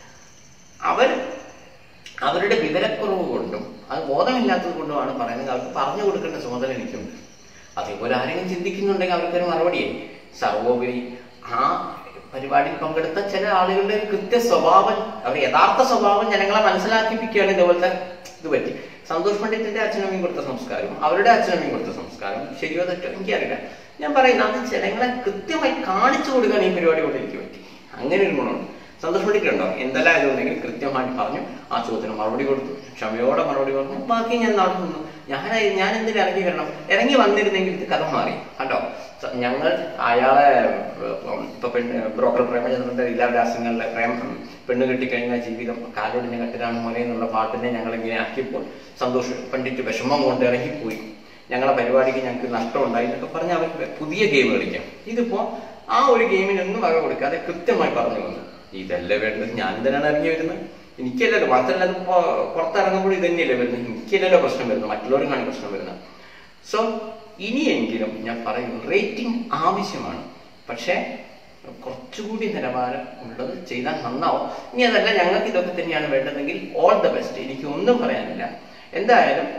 അവർ അവരുടെ വിവരക്കുറവ് കൊണ്ടും അത് ബോധമില്ലാത്തത് കൊണ്ടുമാണ് പറയുന്നത് അവർക്ക് പറഞ്ഞു കൊടുക്കേണ്ട ചുമതല എനിക്കുണ്ട് അതേപോലെ ആരെങ്കിലും ചിന്തിക്കുന്നുണ്ടെങ്കിൽ അവർക്കൊരു മറുപടിയെ സർവോപരി ആ പരിപാടിയിൽ പങ്കെടുത്ത ചില ആളുകളുടെ ഒരു കൃത്യ സ്വഭാവം അവരുടെ യഥാർത്ഥ സ്വഭാവം ജനങ്ങളെ മനസ്സിലാക്കിപ്പിക്കുകയാണ് ഇതുപോലത്തെ ഇത് പറ്റി സന്തോഷ് പണ്ഡിറ്റിന്റെ അച്ഛനമ്മയും കൊടുത്ത സംസ്കാരവും അവരുടെ അച്ഛനമ്മയും കൊടുത്ത സംസ്കാരം ശരിയോ തെറ്റോ എനിക്കറിയില്ല ഞാൻ പറയുന്നത് അത് ജനങ്ങളെ കൃത്യമായി കാണിച്ചു കൊടുക്കാൻ ഈ പരിപാടി കൊണ്ട് എനിക്ക് പറ്റി അങ്ങനെ ഒരു ഗുണമുണ്ട് സന്തോഷ് പണ്ഡിറ്റ് ഉണ്ടോ എന്തെല്ലാം ഇതുണ്ടെങ്കിൽ കൃത്യമായിട്ട് പറഞ്ഞു ആ ചോദ്യത്തിന് മറുപടി കൊടുത്തു ക്ഷമയോടെ മറുപടി പറഞ്ഞു ബാക്കി ഞാൻ നടന്നു ഞാൻ ഞാൻ എന്തിനു ഇറങ്ങി വരണം ഇറങ്ങി വന്നിരുന്നെങ്കിൽ ഇത് കഥ മാറി കണ്ടോ സ- ഞങ്ങൾ അയാളെ ഉം, ഇപ്പൊ പെണ്ണ് ബ്രോക്കർ പ്രേമചന്ദ്രന്റെ ലീലാവിലാസങ്ങളിലെ പ്രേമ പെണ്ണ് കെട്ടിക്കഴിഞ്ഞാൽ ജീവിതം കാലോടിഞ്ഞ കട്ടിലാണ് മോനെ എന്നുള്ള പാട്ടിനെ ഞങ്ങൾ ഇങ്ങനെ ആക്കിയപ്പോൾ സന്തോഷ് പണ്ഡിറ്റ് വിഷമം കൊണ്ട് ഇറങ്ങിപ്പോയി ഞങ്ങളെ പരിപാടിക്ക് ഞങ്ങൾക്ക് നഷ്ടമുണ്ടായി എന്നൊക്കെ പറഞ്ഞ് അവർ പുതിയ ഗെയിം കളിക്കാം ഇതിപ്പോ ആ ഒരു ഗെയിമിനൊന്നും വക കൊടുക്കാതെ കൃത്യമായി പറഞ്ഞു വന്നു ഇതല്ലേ വേണ്ടത് ഞാൻ എന്തിനാണ് ഇറങ്ങി വരുന്നത് എനിക്കല്ലല്ലോ മാത്രമല്ല അത് പൊ- പുറത്തിറങ്ങുമ്പോൾ ഇത് തന്നെയല്ലേ വരുന്നത് എനിക്കല്ലല്ലോ പ്രശ്നം വരുന്നത് മറ്റുള്ളവർക്കാണ് പ്രശ്നം വരുന്നത് സോ ഇനിയെങ്കിലും ഞാൻ പറയുന്നു റേറ്റിംഗ് ആവശ്യമാണ് പക്ഷേ കുറച്ചുകൂടി നിലവാരം ഉള്ളത് ചെയ്താൽ നന്നാവും ഇനി അതല്ല ഞങ്ങൾക്ക് ഇതൊക്കെ തന്നെയാണ് വേണ്ടതെങ്കിൽ ഓൾ ദ ബെസ്റ്റ് എനിക്ക് ഒന്നും പറയാനില്ല എന്തായാലും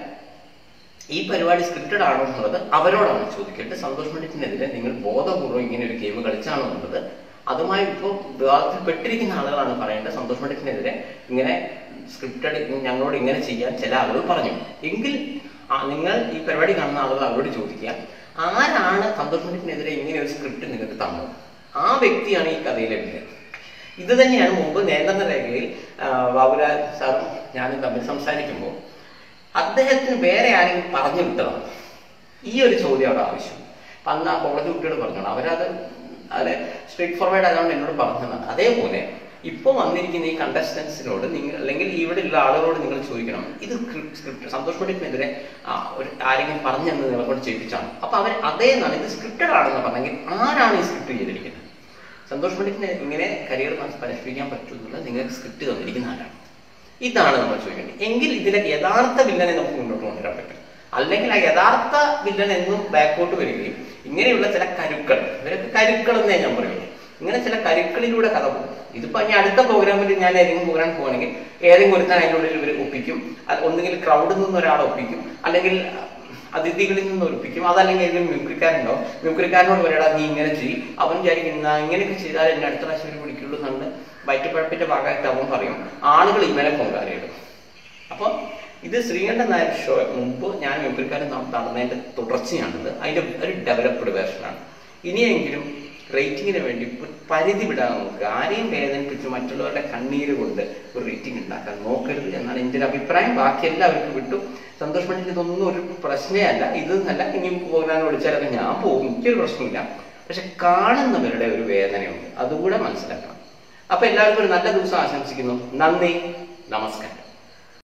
ഈ പരിപാടി സ്ക്രിപ്റ്റഡ് ആണോ എന്നുള്ളത് അവരോടാണ് ചോദിക്കേണ്ടത് സന്തോഷ് പണ്ഡിറ്റിനെതിരെ നിങ്ങൾ ബോധപൂർവ്വം ഇങ്ങനെ ഒരു ഗെയിം കളിച്ചാണോ എന്നുള്ളത് അതുമായി ഇപ്പോൾ വിവാദത്തിൽ പെട്ടിരിക്കുന്ന ആളുകളാണ് പറയേണ്ടത് സന്തോഷ് പണ്ഡിറ്റിനെതിരെ ഇങ്ങനെ സ്ക്രിപ്റ്റഡ് ഞങ്ങളോട് ഇങ്ങനെ ചെയ്യാൻ ചില ആളുകൾ പറഞ്ഞു എങ്കിൽ ആ, നിങ്ങൾ ഈ പരിപാടി കാണുന്ന ആളുകൾ അവരോട് ചോദിക്കുക ആരാണ് സന്തോഷ് പണ്ഡിറ്റിനെതിരെ ഇങ്ങനെ ഒരു സ്ക്രിപ്റ്റ് നിങ്ങൾക്ക് തന്നത് ആ വ്യക്തിയാണ് ഈ കഥയിലെ വില്ലൻ ഇത് തന്നെയാണ് മുമ്പ് നിയന്ത്രണ രേഖയിൽ ആ, ബാബുരാജ് സാറും ഞാനും തമ്മിൽ സംസാരിക്കുമ്പോൾ അദ്ദേഹത്തിന് വേറെ ആരെങ്കിലും പറഞ്ഞു വിട്ടതാണ് ഈ ഒരു ചോദ്യം അവിടെ ആവശ്യം അപ്പൊ അന്ന് ആ കോളേജ് കുട്ടികൾ പറഞ്ഞോളാം അവരത് അതെ സ്ട്രീറ്റ് ഫോർവേഡ് ആയതുകൊണ്ട് എന്നോട് പറഞ്ഞതാണ് അതേപോലെ ഇപ്പൊ വന്നിരിക്കുന്ന ഈ കണ്ടസ്റ്റൻസിനോട് നിങ്ങൾ അല്ലെങ്കിൽ ഇവിടെ ഉള്ള ആളുകളോട് നിങ്ങൾ ചോദിക്കണം ഇത് സ്ക്രിപ്റ്റ് സന്തോഷ് പണ്ഡിറ്റിനെതിരെ ആ, ഒരു ആരെങ്കിലും പറഞ്ഞെന്ന് നിങ്ങളോട് ചെയ്യിപ്പിച്ചാണ് അപ്പൊ അവർ അതേന്നാണ് ഇത് സ്ക്രിപ്റ്റഡ് ആണെന്ന് പറഞ്ഞെങ്കിൽ ആരാണ് ഈ സ്ക്രിപ്റ്റ് ചെയ്തിരിക്കുന്നത് സന്തോഷ് പണ്ഡിറ്റിന് ഇങ്ങനെ കരിയർ പരിഷ്കരിക്കാൻ പറ്റുമെന്നുള്ളത് നിങ്ങൾക്ക് സ്ക്രിപ്റ്റ് തന്നിരിക്കുന്ന ആരാണ് ഇതാണ് നമ്മൾ ചോദിക്കേണ്ടത് എങ്കിൽ ഇതിലെ യഥാർത്ഥ വില്ലനെ നമുക്ക് മുന്നോട്ട് കൊണ്ടുവരാൻ പറ്റും അല്ലെങ്കിൽ ആ യഥാർത്ഥ വില്ലൻ എന്നും ബാക്കോട്ട് വരികയും ഇങ്ങനെയുള്ള ചില കരുക്കൾ ഇവരൊക്കെ കരുക്കൾ എന്നേ ഞാൻ പറയുള്ളൂ ഇങ്ങനെ ചില കരുക്കളിലൂടെ കഥ പോകും ഇതിപ്പോ ഇനി അടുത്ത പ്രോഗ്രാമിൽ ഞാൻ ഏതെങ്കിലും പ്രോഗ്രാം പോകണമെങ്കിൽ ഏതെങ്കിലും ഒരുത്താൻ അതിൻ്റെ ഉള്ളിൽ ഇവർ ഒപ്പിക്കും അത് ഒന്നുകിൽ ക്രൗഡിൽ നിന്ന് ഒരാൾ ഒപ്പിക്കും അല്ലെങ്കിൽ അതിഥികളിൽ നിന്ന് ഒളിപ്പിക്കും അതല്ലെങ്കിൽ ഏതെങ്കിലും മ്യൂക്രിക്കാരുണ്ടാവും മ്യൂക്രിക്കാരനോട് പറയടാ നീ ഇങ്ങനെ ചെയ്യും അവൻ വിചാരിക്കും "നാ ഇങ്ങനെയൊക്കെ ചെയ്താൽ എന്നെ അടുത്ത പ്രാവശ്യം ഇവര് പിടിക്കുള്ളൂ എന്നുണ്ട് വയറ്റുപഴപ്പിന്റെ ഭാഗമായിട്ട് അവൻ പറയും ആളുകൾ ഇവനെ പൊങ്കാലയിടും അപ്പൊ ഇത് ശ്രീകണ്ഠൻ നായർ ഷോ മുമ്പ് ഞാൻ മ്യൂക്രിക്കാരൻ നടന്നതിന്റെ തുടർച്ചയാണിത് അതിന്റെ ഒരു ഡെവലപ്ഡ് വേർഷനാണ് ഇനിയെങ്കിലും റേറ്റിങ്ങിന് വേണ്ടി ഒരു പരിധി വിടാൻ നോക്കുക ആരെയും വേദനിപ്പിച്ച് മറ്റുള്ളവരുടെ കണ്ണീര് കൊണ്ട് ഒരു റേറ്റിംഗ് ഉണ്ടാക്കാൻ നോക്കരുത് എന്നാണ് എൻ്റെ ഒരു അഭിപ്രായം ബാക്കി എല്ലാവർക്കും വിട്ടു സന്തോഷ് പണ്ഡിറ്റ് ഇതൊന്നും ഒരു പ്രശ്നമേ അല്ല ഇത് നല്ല ഇനി പ്രോഗ്രാം വിളിച്ചാലൊക്കെ ഞാൻ പോകും എനിക്കൊരു പ്രശ്നമില്ല പക്ഷെ കാണുന്നവരുടെ ഒരു വേദനയുണ്ട് അതുകൂടെ മനസ്സിലാക്കണം അപ്പൊ എല്ലാവർക്കും ഒരു നല്ല ദിവസം ആശംസിക്കുന്നു നന്ദി നമസ്കാരം